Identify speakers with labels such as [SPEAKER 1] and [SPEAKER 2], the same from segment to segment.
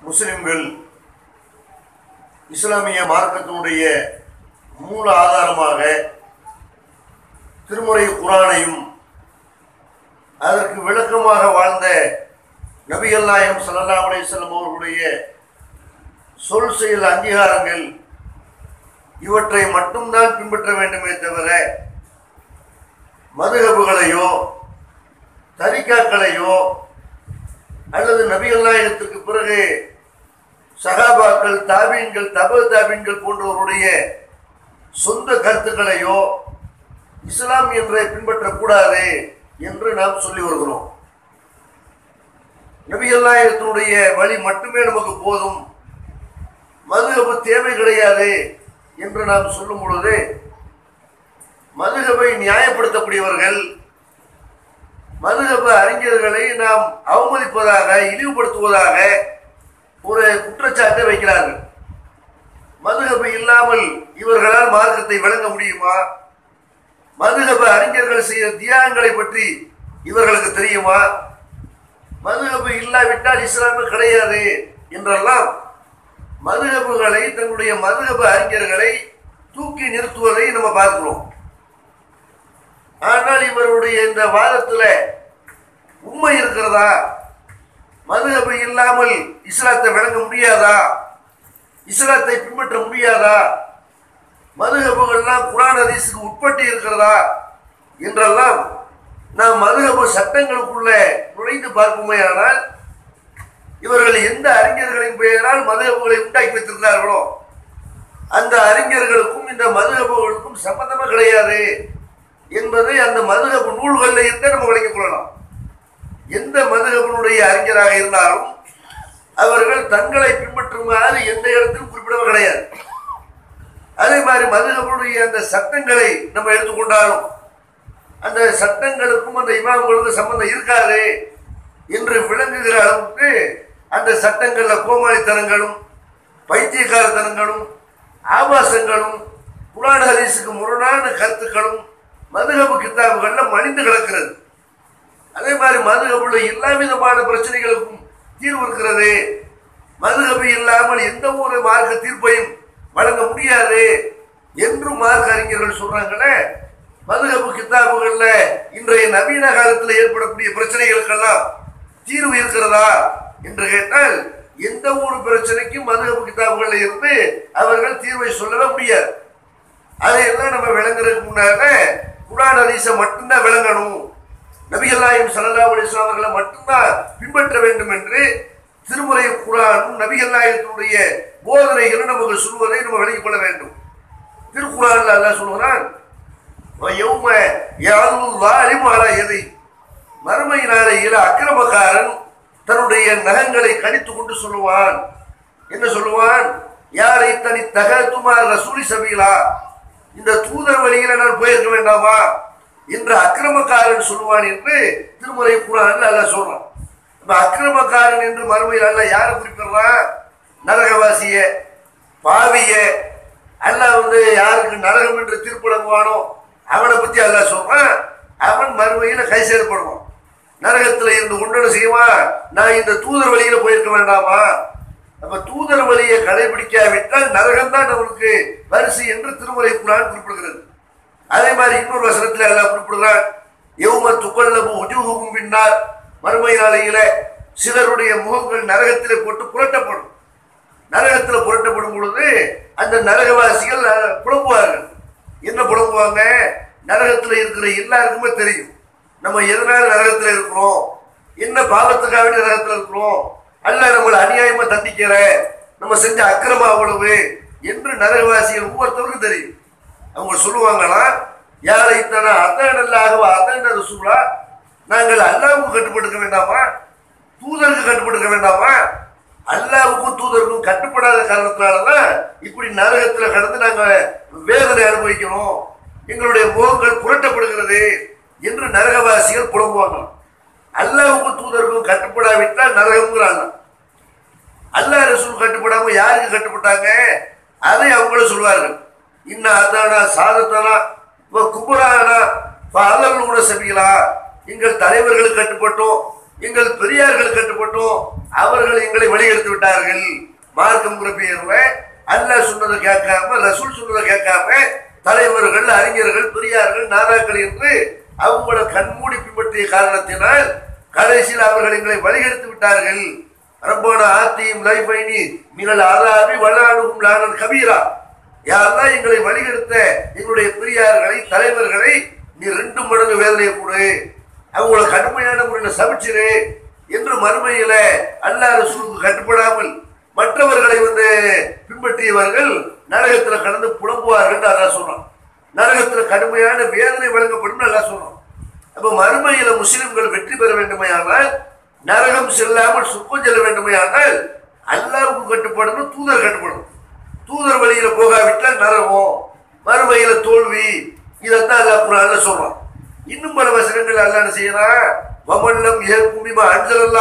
[SPEAKER 1] முஸ்லிம்கள் இஸ்லாமிய மார்க்கத்தினுடைய மூல ஆதாரமாக திருமுறை குரானையும் அதற்கு விளக்கமாக வாழ்ந்த நபிகள் நாயகம் ஸல்லல்லாஹு அலைஹி வஸல்லம் அவர்களுடைய சொல் செயல் அங்கீகாரங்கள் இவற்றை மட்டும்தான் பின்பற்ற வேண்டுமே தவிர மதுகபுகளையோ தரிகாக்களையோ அல்லது நபிகள் நாயகத்திற்கு பிறகு சகாபாக்கள் தாபீன்கள் தப தாபீன்கள் போன்றவருடைய சொந்த கருத்துக்களையோ இஸ்லாம் என்றே பின்பற்றக்கூடாது என்று நாம் சொல்லி வருகிறோம் நபிகள் நாயகத்தினுடைய வழி மட்டுமே நமக்கு போதும் மதுகபு தேவை கிடையாது என்று நாம் சொல்லும் பொழுது மதுகபை நியாயப்படுத்தக்கூடியவர்கள் மதுகப அறிஞர்களை நாம் அவமதிப்பதாக இழிவுபடுத்துவதாக ஒரு குற்றச்சாட்டை வைக்கிறார்கள் மதுகபு இல்லாமல் இவர்களால் மார்க்கத்தை விளங்க முடியுமா மதுகப அறிஞர்கள் செய்த தியாகங்களை பற்றி இவர்களுக்கு தெரியுமா மதுகபு இல்லாவிட்டால் இஸ்லாமே கிடையாது என்றெல்லாம் மதுகபுகளை தங்களுடைய மதுகப அறிஞர்களை தூக்கி நிறுத்துவதை நம்ம பார்க்கிறோம் ஆனால் இவருடைய இந்த வாதத்துல உண்மை இருக்கிறதா மதுகபு இல்லாமல் இஸ்லாத்தை விளங்க முடியாதா இஸ்லாத்தை பின்பற்ற முடியாதா மதுகபுகள்லாம் குரான் ஹதீஸுக்கு உட்பட்டு இருக்கிறதா என்றெல்லாம் நாம் மதுகபு சட்டங்களுக்குள்ள நுழைந்து பார்ப்போமே ஆனால் இவர்கள் எந்த அறிஞர்களின் பெயரால் மதுகபுகளை உண்டாக்கி வைத்திருந்தார்களோ அந்த அறிஞர்களுக்கும் இந்த மதுகபுகளுக்கும் சம்பந்தமே கிடையாது என்பதை அந்த மதுகபு நூல்களில் இருந்தே நம்ம விளங்கிக் கொள்ளலாம் எந்த மதுகபனுடைய அறிஞராக இருந்தாலும் அவர்கள் தங்களை பின்பற்றுமாறு எந்த இடத்திலும் குறிப்பிடவே கிடையாது அதே மாதிரி மதுகபனுடைய அந்த சட்டங்களை நம்ம எடுத்துக்கொண்டாலும் அந்த சட்டங்களுக்கும் அந்த இமாம்களுக்கும் சம்பந்தம் இருக்காது என்று விளங்குகிற அளவுக்கு அந்த சட்டங்கள்ல கோமாளித்தனங்களும் பைத்தியக்காரத்தனங்களும் ஆபாசங்களும் குரான் ஹதீஸுக்கு முரணான கருத்துக்களும் மதுகபு கித்தாபுகள்ல மணிந்து கிடக்கிறது அதே மாதிரி மதுகபுல எல்லா விதமான பிரச்சனைகளுக்கும் தீர்வு இருக்கிறது மதுகபு இல்லாமல் எந்த ஒரு மார்க்க தீர்ப்பையும் வழங்க முடியாது என்று மார்க்க அறிஞர்கள் சொல்றாங்களே மதுகபு கித்தாபுகள்ல இன்றைய நவீன காலத்தில் ஏற்படக்கூடிய பிரச்சனைகளுக்கெல்லாம் தீர்வு இருக்கிறதா என்று கேட்டால் எந்த ஒரு பிரச்சனைக்கும் மதுகபு கித்தாபுகள்ல இருந்து அவர்கள் தீர்வை சொல்லவே முடியாது அதையெல்லாம் நம்ம விளங்குறதுக்கு முன்னால குரான் ஹதீஸை மட்டும்தான் விளங்கணும் நபிகள் நாயகம் ஸல்லல்லாஹு அலைஹி வஸல்லம் அவர்களை மட்டும்தான் பின்பற்ற வேண்டும் என்று திருமுறை குரானும் நபிகள் நாயகத்தினுடைய போதனைகளும் நமக்கு சொல்வதை நம்ம விளங்கிக் கொள்ள வேண்டும் திருக்குறான்ல அல்லாஹ் சொல்கிறான் யௌம யாதுல்லாஹி அலா எதை மறுமை நாளையில் அக்கிரமக்காரன் தன்னுடைய நகங்களை கடித்து கொண்டு சொல்லுவான் என்ன சொல்லுவான் யாரை தனி தகத்துமார் ரசூலி சபீலா இந்த தூதர் வழியில நான் போயிருக்க வேண்டாமா என்று அக்கிரமக்காரன் சொல்லுவான் என்று திருமுறை குரான் அல்லாஹ் சொல்றான் இப்ப அக்கிரமக்காரன் என்று மறுமையில் அல்ல யாரை குறிப்பிடுறான் நரகவாசிய பாவிய அல்லாஹ் வந்து யாருக்கு நரகம் என்று தீர்ப்படங்குவானோ அவனை பத்தி அல்லாஹ் சொல்றான் அவன் மறுமையில கை செயல்படுவான் நரகத்துல இருந்து கொண்டு செய்வான் நான் இந்த தூதர் வழியில போயிருக்க வேண்டாமா அப்ப தூதர் வழியை கடைபிடிக்காவிட்டால் நரகம் தான் அவனுக்கு வரிசை என்று திருமுறை குரான் குறிப்பிடுகிறது அதே மாதிரி இன்னொரு வசனத்தில் எல்லாம் குறிப்பிடுறான் எவும துக்கல்லபு உஜூகும் பின்னால் மறுமை நாளையில சிலருடைய முகங்கள் நரகத்திலே போட்டு புரட்டப்படும் நரகத்தில் புரட்டப்படும் பொழுது அந்த நரகவாசிகள் அஹ், புலம்புவார்கள் என்ன புலம்புவாங்க நரகத்தில் இருக்கிற எல்லாருக்குமே தெரியும் நம்ம எதனால நரகத்தில் இருக்கிறோம் என்ன பாவத்துக்காக வேண்டி நரகத்தில் இருக்கிறோம் அல்ல நம்மளை அநியாயமா தண்டிக்கிற நம்ம செஞ்ச அக்கிரம அவ்வளவு என்று நரகவாசிகள் ஒவ்வொருத்தருக்கும் தெரியும் அவங்க சொல்லுவாங்களா யாரை தானே அத்தனல்லாகவா அத்தன ரசூலா நாங்கள் அல்லாவுக்கு கட்டுப்பட்டுக்க வேண்டாமா தூதருக்கு கட்டுப்பட்டுக்க வேண்டாமா அல்லாவுக்கும் தூதருக்கும் கட்டுப்படாத காரணத்தினாலதான் இப்படி நரகத்துல கடந்து நாங்க வேதனை அனுபவிக்கிறோம் எங்களுடைய முகங்கள் புரட்டப்படுகிறது என்று நரகவாசிகள் புலம்புவாங்க அல்லாவுக்கும் தூதருக்கும் கட்டுப்படாவிட்டால் நரகம்ங்கிறாங்க அல்லாஹ் ரசூல் கட்டுப்படாம யாருக்கு கட்டுப்பட்டாங்க அதை அவங்களும் சொல்வார்கள் இன்ன அதானா சாதத்தானா இப்போ குபுரானா அதல் கூட சபிகளா எங்கள் தலைவர்களுக்கு கட்டுப்பட்டோம் எங்கள் பெரியார்கள் கட்டுப்பட்டோம் அவர்கள் எங்களை வழிகெடுத்து விட்டார்கள் மார்க்கம்ங்கிற பெயர்ல அல்லாஹ் சொன்னதை கேட்காம ரசூல் சொன்னதை கேட்காம தலைவர்கள் அறிஞர்கள் பெரியார்கள் நாதாக்கள் என்று அவங்கள கண்மூடி பின்பற்றிய காரணத்தினால் கடைசியில் அவர்கள் எங்களை வழிகெடுத்து விட்டார்கள் ரப்பான ஆத்தியும் லைஃபைனி மினல் ஆதாபி வல்லானுகும் லானல் கபீரா யாரெல்லாம் எங்களை வழிகெடுத்த எங்களுடைய பெரியார்களை தலைவர்களை நீ ரெண்டு மடங்கு வேதனையை கொடு அவங்கள கடுமையான முறையில் சமைச்சிரு என்று மறுமையில அல்லாஹ் ரசூலுக்கு கட்டுப்படாமல் மற்றவர்களை வந்து பின்பற்றியவர்கள் நரகத்துல கடந்து புலம்புவார்கள் அல்லாஹ் சொல்றான் நரகத்துல கடுமையான வேதனை வழங்கப்படும் நல்லா சொல்றோம் அப்ப மறுமையில முஸ்லிம்கள் வெற்றி பெற வேண்டுமையானால் நரகம் செல்லாமல் சுக்கம் செல்ல வேண்டுமையானால் அல்லாவுக்கு கட்டுப்படணும் தூதர் கட்டுப்படணும் தூதர் வழியில போகாவிட்டால் நரகம் மறுமையில தோல்வி இதைத்தான் அல்லாஹ் குரான்ல சொல்றான் இன்னும் பல வசனங்கள் அல்லாஹ் என்ன செய்யறான் வமல்லம் ஏற்குமிமா அஞ்சலல்லா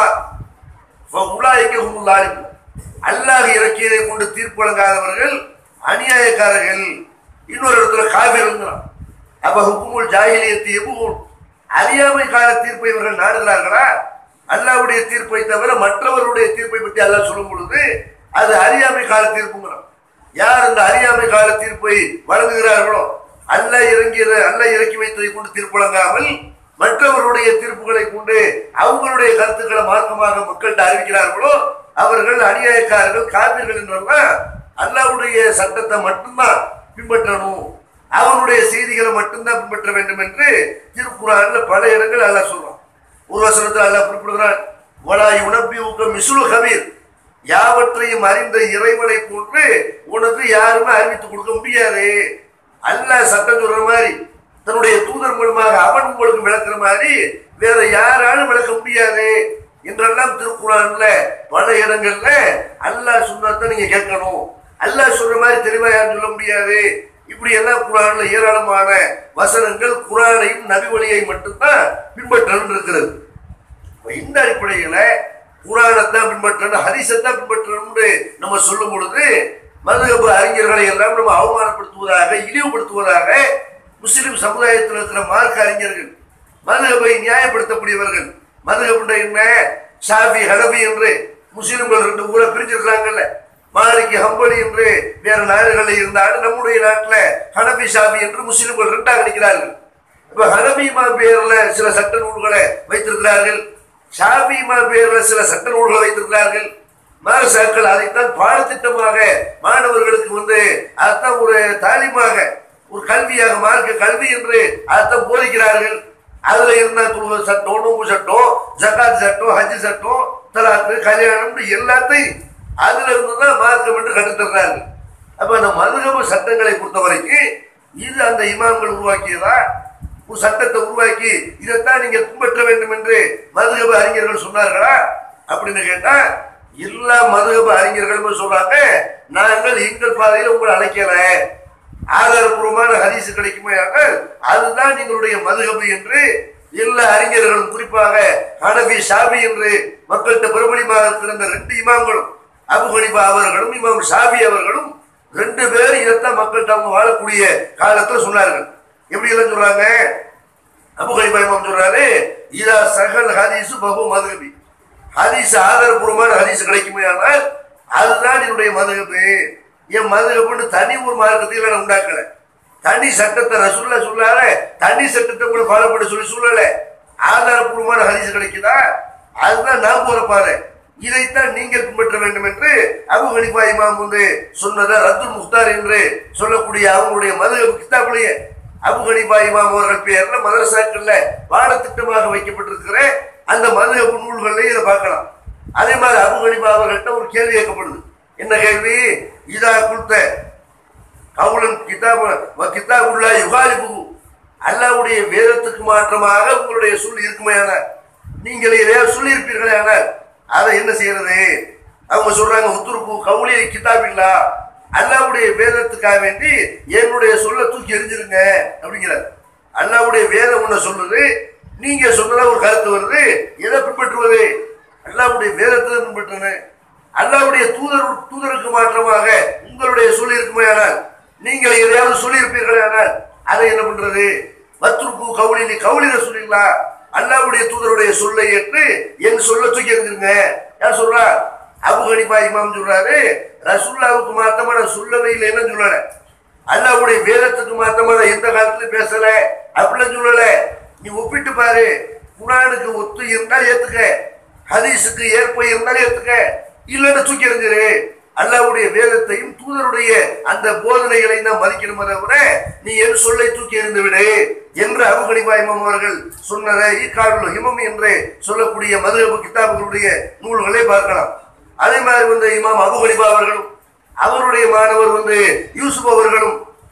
[SPEAKER 1] உலாய்க்க அல்லாஹ் இறக்கியதை கொண்டு தீர்ப்பு வழங்காதவர்கள் அநியாயக்காரர்கள் இன்னொரு இடத்துல காவிருங்கிறான் அப்ப ஹுக்குமுல் ஜாகிலியத்தை எவ்வளவு அறியாமை கால தீர்ப்பை இவர்கள் நாடுகிறார்களா அல்லாவுடைய தீர்ப்பை தவிர மற்றவருடைய தீர்ப்பை பற்றி அல்லாஹ் சொல்லும் பொழுது அது அறியாமை கால தீர்ப்புங்கிறான் யார் அந்த அறியாமை கால தீர்ப்பை வழங்குகிறார்களோ அல்லாஹ் இறங்கியதை அல்லாஹ் இறக்கி வைத்ததை கொண்டு தீர்ப்பு வழங்காமல் மற்றவருடைய தீர்ப்புகளை கொண்டு அவங்களுடைய கருத்துக்களை மார்க்கமாக மக்கள்கிட்ட அறிவிக்கிறார்களோ அவர்கள் அநியாயக்காரர்கள் காவிர்கள் என்றெல்லாம் அல்லாவுடைய சட்டத்தை மட்டும்தான் பின்பற்றணும் அவனுடைய செய்திகளை மட்டும்தான் பின்பற்ற வேண்டும் என்று திருக்குறான்ல பல இடங்கள் அல்லாஹ் சொல்றான் ஒரு வசனத்தில் அல்லாஹ் குறிப்பிடுகிறான் வலாய் உணப்பி ஊக்க மிசுலு கபீர் யாவற்றையும் அறிந்த இறைவனை போன்று உனக்கு யாருமே அறிவித்து கொடுக்க முடியாது அல்லாஹ் சட்டம் சொல்ற மாதிரி தன்னுடைய தூதர் மூலமாக அவன் உங்களுக்கு விளக்குற மாதிரி வேற யாராலும் விளக்க முடியாது என்றெல்லாம் திருக்குறான்ல பல இடங்கள்ல அல்லாஹ் சொன்னதான் நீங்க கேட்கணும் அல்லாஹ் சொல்ற மாதிரி தெளிவா யாரும் சொல்ல முடியாது இப்படி எல்லாம் குரான்ல ஏராளமான வசனங்கள் குரானையும் நபி வழியை மட்டும்தான் பின்பற்றணும் இருக்கிறது இப்ப இந்த அடிப்படையில குரானைத்தான் பின்பற்றணும் ஹரிசத்தான் பின்பற்றணும்னு நம்ம சொல்லும் பொழுது மதுகப அறிஞர்களை எல்லாம் நம்ம அவமானப்படுத்துவதாக இழிவுபடுத்துவதாக முஸ்லிம் சமுதாயத்தில் இருக்கிற மார்க்க அறிஞர்கள் மதுகபை நியாயப்படுத்தக்கூடியவர்கள் மதுகபுண்ட என்ன ஷாஃபி ஹனபி என்று முஸ்லிம்கள் ரெண்டு ஊரை பிரிஞ்சிருக்கிறாங்கல்ல மாலிகி ஹம்பலி என்று வேற நாடுகளில் இருந்தாலும் நம்முடைய நாட்டில் ஹனபி ஷாஃபி என்று முஸ்லிம்கள் ரெண்டாக நிற்கிறார்கள் இப்ப ஹனபிமா பேர்ல சில சட்ட நூல்களை வைத்திருக்கிறார்கள் ஷாபிமா பேர்ல சில சட்ட நூல்களை வைத்திருக்கிறார்கள் மாரசாக்கள் அதைத்தான் பாடத்திட்டமாக மாணவர்களுக்கு வந்து அதைத்தான் ஒரு தாலிமாக ஒரு கல்வியாக மார்க்க கல்வி என்று அதைத்தான் போதிக்கிறார்கள் அதுல இருந்தா தொழுவ சட்டம் நோம்பு சட்டம் ஜக்காத் சட்டம் ஹஜ் சட்டம் தலாக்கு கல்யாணம் எல்லாத்தையும் அதுல இருந்துதான் மார்க்கம் என்று கற்றுத்தர்றார்கள் அப்ப அந்த மதுகப சட்டங்களை பொறுத்த வரைக்கும் இது அந்த இமாம்கள் உருவாக்கியதா ஒரு சட்டத்தை உருவாக்கி இதைத்தான் நீங்க பின்பற்ற வேண்டும் என்று மதுகப அறிஞர்கள் சொன்னார்களா அப்படின்னு கேட்டா எல்லா மதுகப அறிஞர்களும் சொல்றாங்க நாங்கள் எங்கள் பாதையில உங்களை அழைக்கல ஆதாரபூர்வமான ஹரிசு கிடைக்குமே அதுதான் எங்களுடைய மதுகபு என்று எல்லா அறிஞர்களும் குறிப்பாக ஹனபி ஷாபி என்று மக்கள்கிட்ட பிரபலியமாக இருக்கிற இந்த ரெண்டு இமாம்களும் அபு ஹனிபா அவர்களும் இமாம் ஷாபி அவர்களும் ரெண்டு பேர் இதைத்தான் மக்கள்கிட்ட அவங்க வாழக்கூடிய காலத்துல சொன்னார்கள் எப்படி எல்லாம் சொல்றாங்க அபு ஹனிபா இமாம் சொல்றாரு இதா சகல் ஹதீசு பகு மதுகபி ஹதீஸ் ஆதாரபூர்வமான ஹதீஸ் கிடைக்குமே ஆனால் அதுதான் என்னுடைய மதுகபு என் மதுகப்புன்னு தனி ஒரு மார்க்கத்தில் நான் உண்டாக்கல தனி சட்டத்தை ரசூல்ல சொல்லாத தனி சட்டத்தை கூட ஃபாலோ பண்ண சொல்லி சொல்லல ஆதாரபூர்வமான ஹதீஸ் கிடைக்குதா அதுதான் நான் போற பாரு இதைத்தான் நீங்கள் பின்பற்ற வேண்டும் என்று அபு ஹனிஃபா இமாம் வந்து சொன்னதை ரத்துல் முக்தார் என்று சொல்லக்கூடிய அவங்களுடைய மது கித்தாபுடைய அபு ஹனிஃபா இமாம் அவர்கள் பெயர்ல மதரசாக்கள்ல பாடத்திட்டமாக வைக்கப்பட்டிருக்கிற அந்த மது நூல்கள்லையும் இதை பார்க்கலாம் அதே மாதிரி அபு ஹனிஃபா அவர்கள்ட்ட ஒரு கேள்வி கேட்கப்படுது என்ன கேள்வி இதா கொடுத்த கவுலன் கிதாப கிதாபுல்லா யுகாலிபு அல்லாவுடைய வேதத்துக்கு மாற்றமாக உங்களுடைய சொல் இருக்குமையானால் நீங்கள் எதையாவது சொல்லியிருப்பீர்களே ஆனால் அதை என்ன செய்யறது அவங்க சொல்றாங்க உத்துருப்பு கவுலியை கிதாபில்லா அல்லாவுடைய வேதத்துக்காக வேண்டி என்னுடைய சொல்ல தூக்கி எரிஞ்சிருங்க அப்படிங்கிறார் அல்லாவுடைய வேதம் ஒண்ணு சொல்லுது நீங்க சொன்னதா ஒரு கருத்து வருது எதை பின்பற்றுவது அல்லாவுடைய வேதத்தை பின்பற்றணும் அல்லாவுடைய தூதர் தூதருக்கு மாற்றமாக உங்களுடைய சொல் இருக்குமையானால் நீங்கள் எதையாவது சொல்லியிருப்பீர்களே ஆனால் அதை என்ன பண்றது மத்துருக்கு கவுளி நீ கவுளில சொல்லிங்களா அல்லாவுடைய தூதருடைய சொல்லை ஏற்று என் சொல்ல தூக்கி எறிஞ்சிருங்க யார் சொல்றா அபு ஹனிஃபா இமாம் சொல்றாரு ரசுல்லாவுக்கு மாத்தமா நான் சொல்லவே இல்லை என்ன சொல்லல அல்லாவுடைய வேதத்துக்கு மாத்தமா நான் எந்த காலத்துல பேசல அப்படிலாம் சொல்லல நீ ஒப்பிட்டு பாரு குரானுக்கு ஒத்து இருந்தால் ஏத்துக்க ஹதீஸுக்கு ஏற்ப இருந்தால் ஏத்துக்க இல்லைன்னு தூக்கி எறிஞ்சிரு அல்லாவுடைய வேதத்தையும் தூதருடைய அந்த போதனைகளை தான் மதிக்கணுமே தவிர நீ என் சொல்லை தூக்கி எறிந்து விடு என்று அபுகணிபா இமாம் அவர்கள் சொன்னதை ஈக்காடுல் ஹிமம் என்று சொல்லக்கூடிய மதுரபு கிதாபுகளுடைய நூல்களை பார்க்கலாம் அதே மாதிரி வந்து இமாம் அபுகணிபா அவர்களும் அவருடைய மாணவர் வந்து யூசுப் அவர்களும்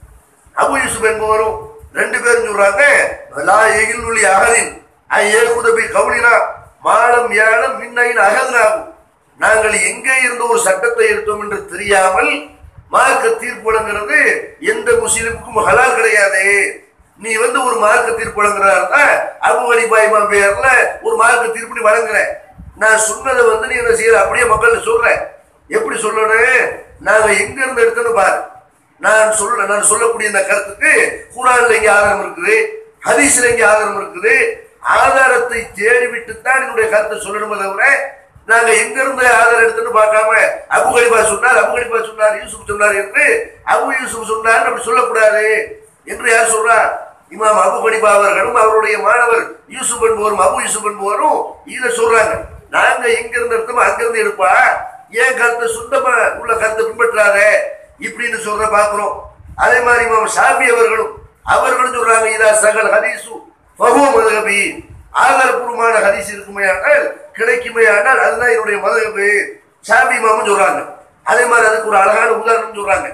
[SPEAKER 1] அபு யூசுப் என்பவரும் ரெண்டு பேரும் சொல்றாங்க லா எகில்லுள்ளி அகலின் ஏகுதபி கவுளினா மாலம் ஏலம் மின்னையின் அகல்னாகும் நாங்கள் எங்கே இருந்த ஒரு சட்டத்தை எடுத்தோம் என்று தெரியாமல் மார்க்க தீர்ப்பு வழங்குறது எந்த முஸ்லிமுக்கும் ஹலால் கிடையாது நீ வந்து ஒரு மார்க்க தீர்ப்பு வழங்குறாருன்னா அபு ஹனிஃபா பேர்ல ஒரு மார்க்க தீர்ப்பு நீ வழங்குற நான் சொன்னதை வந்து நீ என்ன செய்யற அப்படியே மக்கள்கிட்ட சொல்றேன் எப்படி சொல்லணும் நாங்க எங்க இருந்து எடுத்தோன்னு பாரு நான் சொல்ல நான் சொல்லக்கூடிய இந்த கருத்துக்கு குரான்ல எங்க ஆதாரம் இருக்குது ஹதீஸ்ல எங்க ஆதாரம் இருக்குது ஆதாரத்தை தேடிவிட்டு தான் என்னுடைய கருத்தை சொல்லணுமே தவிர நாங்க எங்க இருந்து ஆதாரம் எடுத்துன்னு பார்க்காம அபு கலிபா சொன்னார் அபு கலிபா சொன்னார் யூசுப் சொன்னார் என்று அபு யூசுப் சொன்னார் அப்படி சொல்லக்கூடாது என்று யார் சொல்றா இமாம் அபு கலிபா அவர்களும் அவருடைய மாணவர் யூசுப் என்பவரும் அபு யூசுப் என்பவரும் இதை சொல்றாங்க நாங்க எங்க இருந்து எடுத்தோமோ அங்க இருந்து எடுப்பா ஏன் கருத்தை சுத்தமா உள்ள கருத்தை பின்பற்றாத இப்படின்னு சொல்ற பாக்குறோம் அதே மாதிரி இமாம் ஷாபி அவர்களும் அவர்களும் சொல்றாங்க இதா சகல் ஹதீசு ஃபஹு மதுகபி ஆதாரபூர்வமான ஹதீஸ் இருக்குமே ஆனால் கிடைக்குமே ஆனால் அதுதான் என்னுடைய மதுகபு ஷாபி இமாமும் சொல்றாங்க அதே மாதிரி அதுக்கு ஒரு அழகான உதாரணம் சொல்றாங்க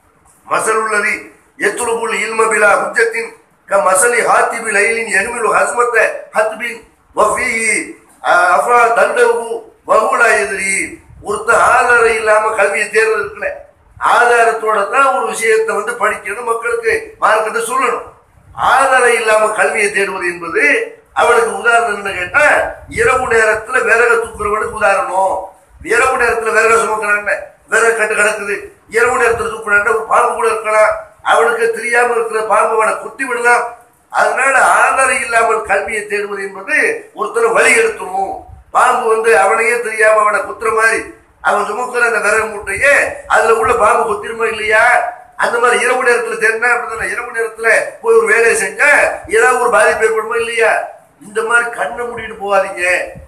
[SPEAKER 1] மசல் உள்ளது எத்துலுபுல் இல்மபிலா ஹுஜத்தின் க மசலி ஹாத்திபி லைலின் எகுமிலு ஹஸ்மத்த ஹத்பின் வஃபீஹி அஃபா தண்டவு வஹுலா எதிரி ஒருத்தன் ஆதாரம் இல்லாம கல்வியை தேர்வு இருக்குல்ல ஆதாரத்தோட தான் ஒரு விஷயத்தை வந்து படிக்கணும் மக்களுக்கு மார்க்கத்தை சொல்லணும் ஆதாரம் இல்லாம கல்வியை தேடுவது என்பது அவனுக்கு உதாரணம் என்ன கேட்டா இரவு நேரத்துல விறக தூக்குறவனுக்கு உதாரணம் இரவு நேரத்துல விறக சுமக்கிறாங்க விறகு கட்டு கிடக்குது இரவு நேரத்துல தூக்குறாங்க ஒரு பாம்பு கூட இருக்கலாம் அவனுக்கு தெரியாம இருக்கிற பாம்பு அவனை குத்தி விடலாம் அதனால ஆதாரம் இல்லாமல் கல்வியை தேடுவது என்பது ஒருத்தர் வழி எடுத்துரும் பாம்பு வந்து அவனையே தெரியாம அவனை குத்துற மாதிரி அவன் சுமக்கிற அந்த விறகு மூட்டையே அதுல உள்ள பாம்பு குத்திருமா இல்லையா அந்த மாதிரி இரவு நேரத்துல தெரிஞ்சா அப்படிதானே இரவு நேரத்துல போய் ஒரு வேலையை செஞ்சா ஏதாவது ஒரு பாதிப்பு ஏற்படுமா இல்லையா இந்த மாதிரி கண்ணை மூடிட்டு போகாதீங்க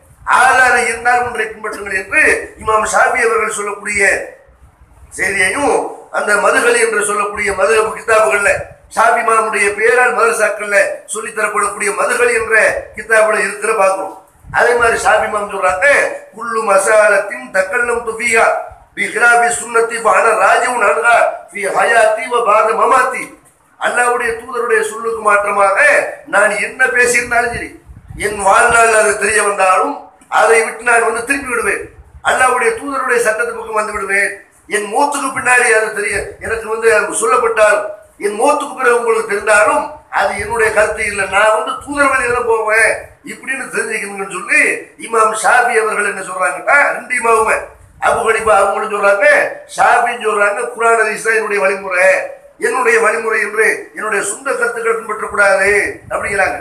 [SPEAKER 1] ஆதாரம் இருந்தால் ஒன்றை பின்பற்றுங்கள் என்று இமாம் ஷாபி அவர்கள் சொல்லக்கூடிய செய்தியையும் அந்த மதுகள் என்று சொல்லக்கூடிய மது கிதாபுகள்ல ஷாபி மாமுடைய பெயரால் மதரசாக்கள்ல சொல்லி தரப்படக்கூடிய மதுகள் என்ற கிதாபுல இருக்கிற பார்க்கிறோம் அதே மாதிரி ஷாபி மாம் சொல்றாங்க குல்லு மசாலத்தின் தக்கல்லம் துபியா பி ஹிராபி சுன்னத்தி பான ராஜவும் நன்கா பி ஹயாத்தி வ பாத மமாத்தி அல்லாவுடைய தூதருடைய சொல்லுக்கு மாற்றமாக நான் என்ன பேசியிருந்தாலும் சரி என் வாழ்நாள் அது தெரிய வந்தாலும் அதை விட்டு நான் வந்து திருப்பி விடுவேன் அல்லாவுடைய தூதருடைய சட்டத்து பக்கம் வந்து விடுவேன் என் மூத்துக்கு பின்னாடி அது தெரிய எனக்கு வந்து அது சொல்லப்பட்டால் என் மூத்துக்கு பிறகு உங்களுக்கு தெரிந்தாலும் அது என்னுடைய கருத்து இல்லை நான் வந்து தூதர் வழியில தான் போவேன் இப்படின்னு தெரிஞ்சுக்கணும்னு சொல்லி இமாம் ஷாபி அவர்கள் என்ன சொல்றாங்கன்னா ரெண்டு இமாவுமே அபு ஹனிஃபா அவங்களும் சொல்றாங்க ஷாபின்னு சொல்றாங்க குரான் ஹதீஸ் தான் என்னுடைய வழிமுறை என்னுடைய வழிமுறை என்று என்னுடைய சொந்த கருத்துக்கள் பின்பற்றக்கூடாது அப்படிங்கிறாங்க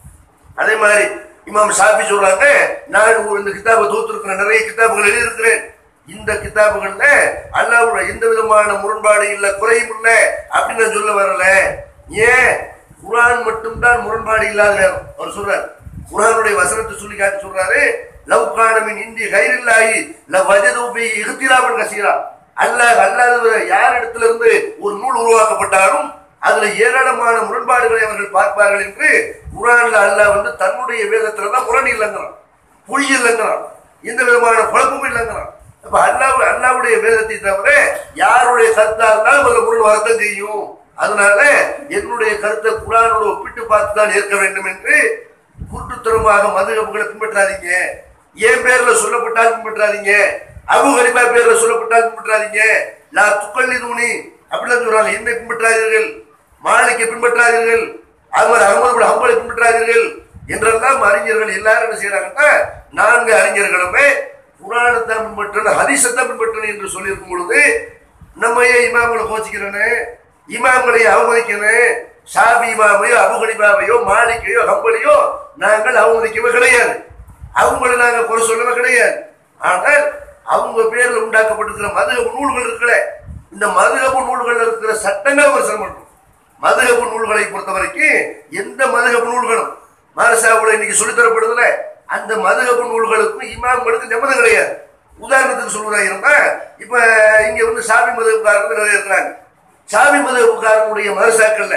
[SPEAKER 1] அதே மாதிரி இமாம் ஷாபி சொல்றாங்க நான் ஒரு இந்த கிதாபை தோத்துருக்கிறேன் நிறைய கிதாபுகள் எழுதியிருக்கிறேன் இந்த கிதாபுகள்ல அல்லாவோட எந்த விதமான முரண்பாடு இல்ல குறையும் இல்ல அப்படின்னு நான் சொல்ல வரல ஏன் குரான் மட்டும்தான் முரண்பாடு இல்லாத நேரம் அவர் சொல்றாரு குரானுடைய வசனத்தை சொல்லி காட்டி சொல்றாரு லவ் காணமின் இந்தி கைரில்லாயி ல வஜதூபி இகுத்திராமன் கசீரா அல்லாஹ் அல்லாத யார் இடத்துல இருந்து ஒரு நூல் உருவாக்கப்பட்டாலும் அதுல ஏராளமான முரண்பாடுகளை அவர்கள் பார்ப்பார்கள் என்று குரான்ல அல்லாஹ் வந்து தன்னுடைய வேதத்துல தான் முரண் இல்லைங்கிறான் பொய் இல்லைங்கிறான் எந்த விதமான குழப்பமும் இல்லைங்கிறான் அப்ப அல்லாஹ் அல்லாவுடைய வேதத்தை தவிர யாருடைய கருத்தா இருந்தாலும் அதுல முரண் வரத்தான் செய்யும் அதனால என்னுடைய கருத்தை குரானோட ஒப்பிட்டு பார்த்து தான் ஏற்க வேண்டும் என்று குருட்டுத்தனமாக மதுகப்புகளை பின்பற்றாதீங்க என் பேர்ல சொல்லப்பட்டால் பின்பற்றாதீங்க அபு ஹனிஃபா பேர்ல சொல்லப்பட்டால் பின்பற்றாதீங்க லா துக்கல்லி தூணி அப்படிலாம் சொல்றாங்க என்னை பின்பற்றாதீர்கள் மாலிக்கை பின்பற்றாதீர்கள் அது மாதிரி அகமது ஹம்பலை பின்பற்றாதீர்கள் என்றெல்லாம் அறிஞர்கள் எல்லாரும் என்ன செய்யறாங்கன்னா நான்கு அறிஞர்களுமே குரானத்தை பின்பற்றணும் ஹதீஸத்தை பின்பற்றணும் என்று சொல்லியிருக்கும் பொழுது நம்ம ஏன் இமாம்களை கோச்சிக்கிறேன்னு இமாம்களை அவமதிக்கணும் ஷாபி இமாமையோ அபுகனிபாவையோ மாலிக்கையோ ஹம்பலையோ நாங்கள் அவமதிக்கவே கிடையாது அவங்கள நாங்க குறை சொல்லவே கிடையாது ஆனால் அவங்க பேர்ல உண்டாக்கப்பட்டிருக்கிற மதுகபு நூல்கள் இருக்கல இந்த மதுகபு நூல்கள் இருக்கிற சட்டங்கள் விமர்சனம் பண்றோம் மதுகபு நூல்களை பொறுத்த வரைக்கும் எந்த மதுகபு நூல்களும் மாரசாவுல இன்னைக்கு சொல்லித்தரப்படுதுல அந்த மதுகபு நூல்களுக்கும் இமாம்களுக்கும் சம்மந்தம் கிடையாது உதாரணத்துக்கு சொல்வதா இருந்தா இப்ப இங்க வந்து சாமி மதுகப்புக்காரங்க நிறைய இருக்கிறாங்க சாமி மதுகப்புக்காரனுடைய மதரசாக்கள்ல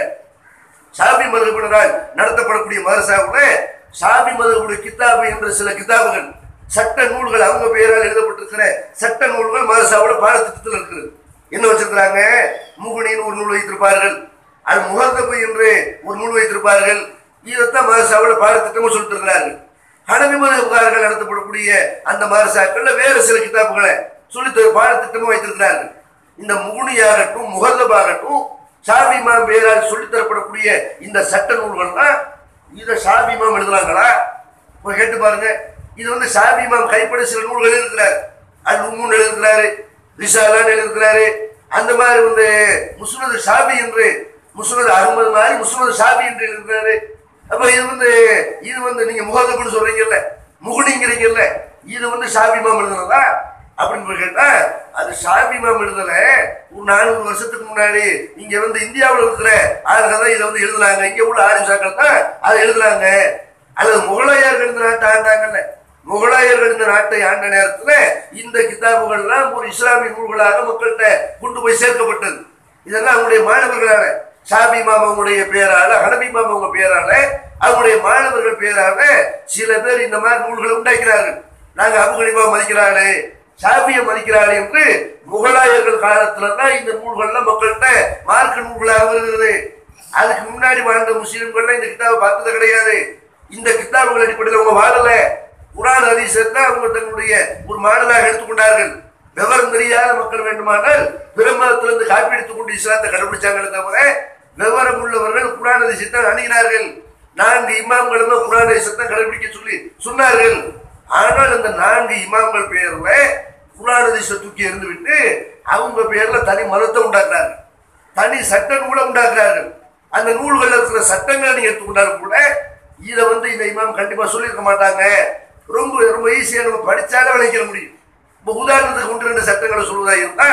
[SPEAKER 1] சாபி மதுகப்பினரால் நடத்தப்படக்கூடிய மதரசாவுல சாபி மதுகப்புடைய கித்தாபு என்ற சில கித்தாபுகள் சட்ட நூல்கள் அவங்க பெயரால் எழுதப்பட்டிருக்கிற சட்ட நூல்கள் மதரசாவோட பாடத்திட்டத்தில் இருக்குது என்ன வச்சிருக்கிறாங்க முகுனின்னு ஒரு நூல் வைத்திருப்பார்கள் அது முகர்தபு என்று ஒரு நூல் வைத்திருப்பார்கள் இதைத்தான் மதரசாவோட பாடத்திட்டமும் சொல்லிட்டு இருக்கிறார்கள் ஹனவி மதுகாரர்கள் நடத்தப்படக்கூடிய அந்த மதரசாக்கள்ல வேறு சில கிதாபுகளை சொல்லி தர பாடத்திட்டமும் வைத்திருக்கிறார்கள் இந்த முகுனியாகட்டும் முகர்தபாகட்டும் ஷாபிமாம் பேரால் சொல்லித் தரப்படக்கூடிய இந்த சட்ட நூல்கள் தான் இதை ஷாபிமாம் எழுதுறாங்களா இப்போ கேட்டு பாருங்க இது வந்து ஷாபிமாம் கைப்பட சில நூல்கள் எழுதுகிறார் அல் உம்முன் எழுதுகிறாரு ரிசாலான் எழுதுகிறாரு அந்த மாதிரி வந்து முஸ்னது ஷாபி என்று முஸ்னது அகமது மாதிரி முஸ்னது ஷாபி என்று எழுதுகிறாரு அப்ப இது வந்து இது வந்து நீங்க முகதப்புன்னு சொல்றீங்கல்ல முகுனிங்கிறீங்கல்ல இது வந்து ஷாபிமாம் எழுதுனதா அப்படின்னு போய் கேட்டா அது ஷாபிமாம் எழுதல ஒரு நானூறு வருஷத்துக்கு முன்னாடி இங்க வந்து இந்தியாவில் இருக்கிற ஆளுங்க தான் இதை வந்து எழுதுனாங்க இங்க உள்ள ஆரிசாக்கள் தான் அதை எழுதுனாங்க அல்லது முகலாயர்கள் இந்த நாட்டை ஆண்டாங்கல்ல முகலாயர்கள் இந்த நாட்டை ஆண்ட நேரத்துல இந்த கிதாபுகள்லாம் ஒரு இஸ்லாமிய நூல்களாக மக்கள்கிட்ட கொண்டு போய் சேர்க்கப்பட்டது இதெல்லாம் அவங்களுடைய மாணவர்களால ஷாபி மாமாவுடைய பேரால ஹனபி மாமாவுங்க பேரால அவங்களுடைய மாணவர்கள் பேரால சில பேர் இந்த மாதிரி நூல்களை உண்டாக்கிறார்கள் நாங்க அபுகணிமா மதிக்கிறாளே ஷாபியை மதிக்கிறாள் என்று முகலாயர்கள் காலத்துல தான் இந்த நூல்கள்லாம் மக்கள்கிட்ட மார்க்க நூல்களாக வருகிறது அதுக்கு முன்னாடி வாழ்ந்த முஸ்லிம்கள்லாம் இந்த கிதாபை பார்த்தது கிடையாது இந்த கிதாபுகள் அடிப்படையில் அவங்க வாழல குரான் ஹதீஸத்தை அவங்க தன்னுடைய ஒரு மாடலாக எடுத்துக்கொண்டார்கள் விவரம் தெரியாத மக்கள் வேண்டுமானால் பிரம்மத்திலிருந்து காப்பி எடுத்துக் கொண்டு இஸ்லாத்தை கடைபிடிச்சாங்களே தவிர விவரம் உள்ளவர்கள் குரான் ஹதீஸத்தை அணுகினார்கள் நான்கு இமாம்களும் குரான் ஹதீஸத்தை கடைபிடிக்க சொல்லி சொன்னார்கள் ஆனால் இந்த நான்கு இமாம்கள் பேர்ல குரான் ஹதீஸை தூக்கி எறிந்து விட்டு அவங்க பேர்ல தனி மதத்தை உண்டாக்குறார்கள் தனி சட்ட நூலை உண்டாக்குறார்கள் அந்த நூல்கள் இருக்கிற சட்டங்களை நீங்க எடுத்துக்கொண்டாலும் கூட இதை வந்து இந்த இமாம் கண்டிப்பா சொல்லியிருக்க மாட்டாங்க ரொம்ப ரொம்ப ஈஸியா நம்ம படிச்சாலே விளைக்கிற முடியும் இப்போ உதாரணத்துக்கு ஒன்று ரெண்டு சட்டங்களை சொல்வதா இருந்தா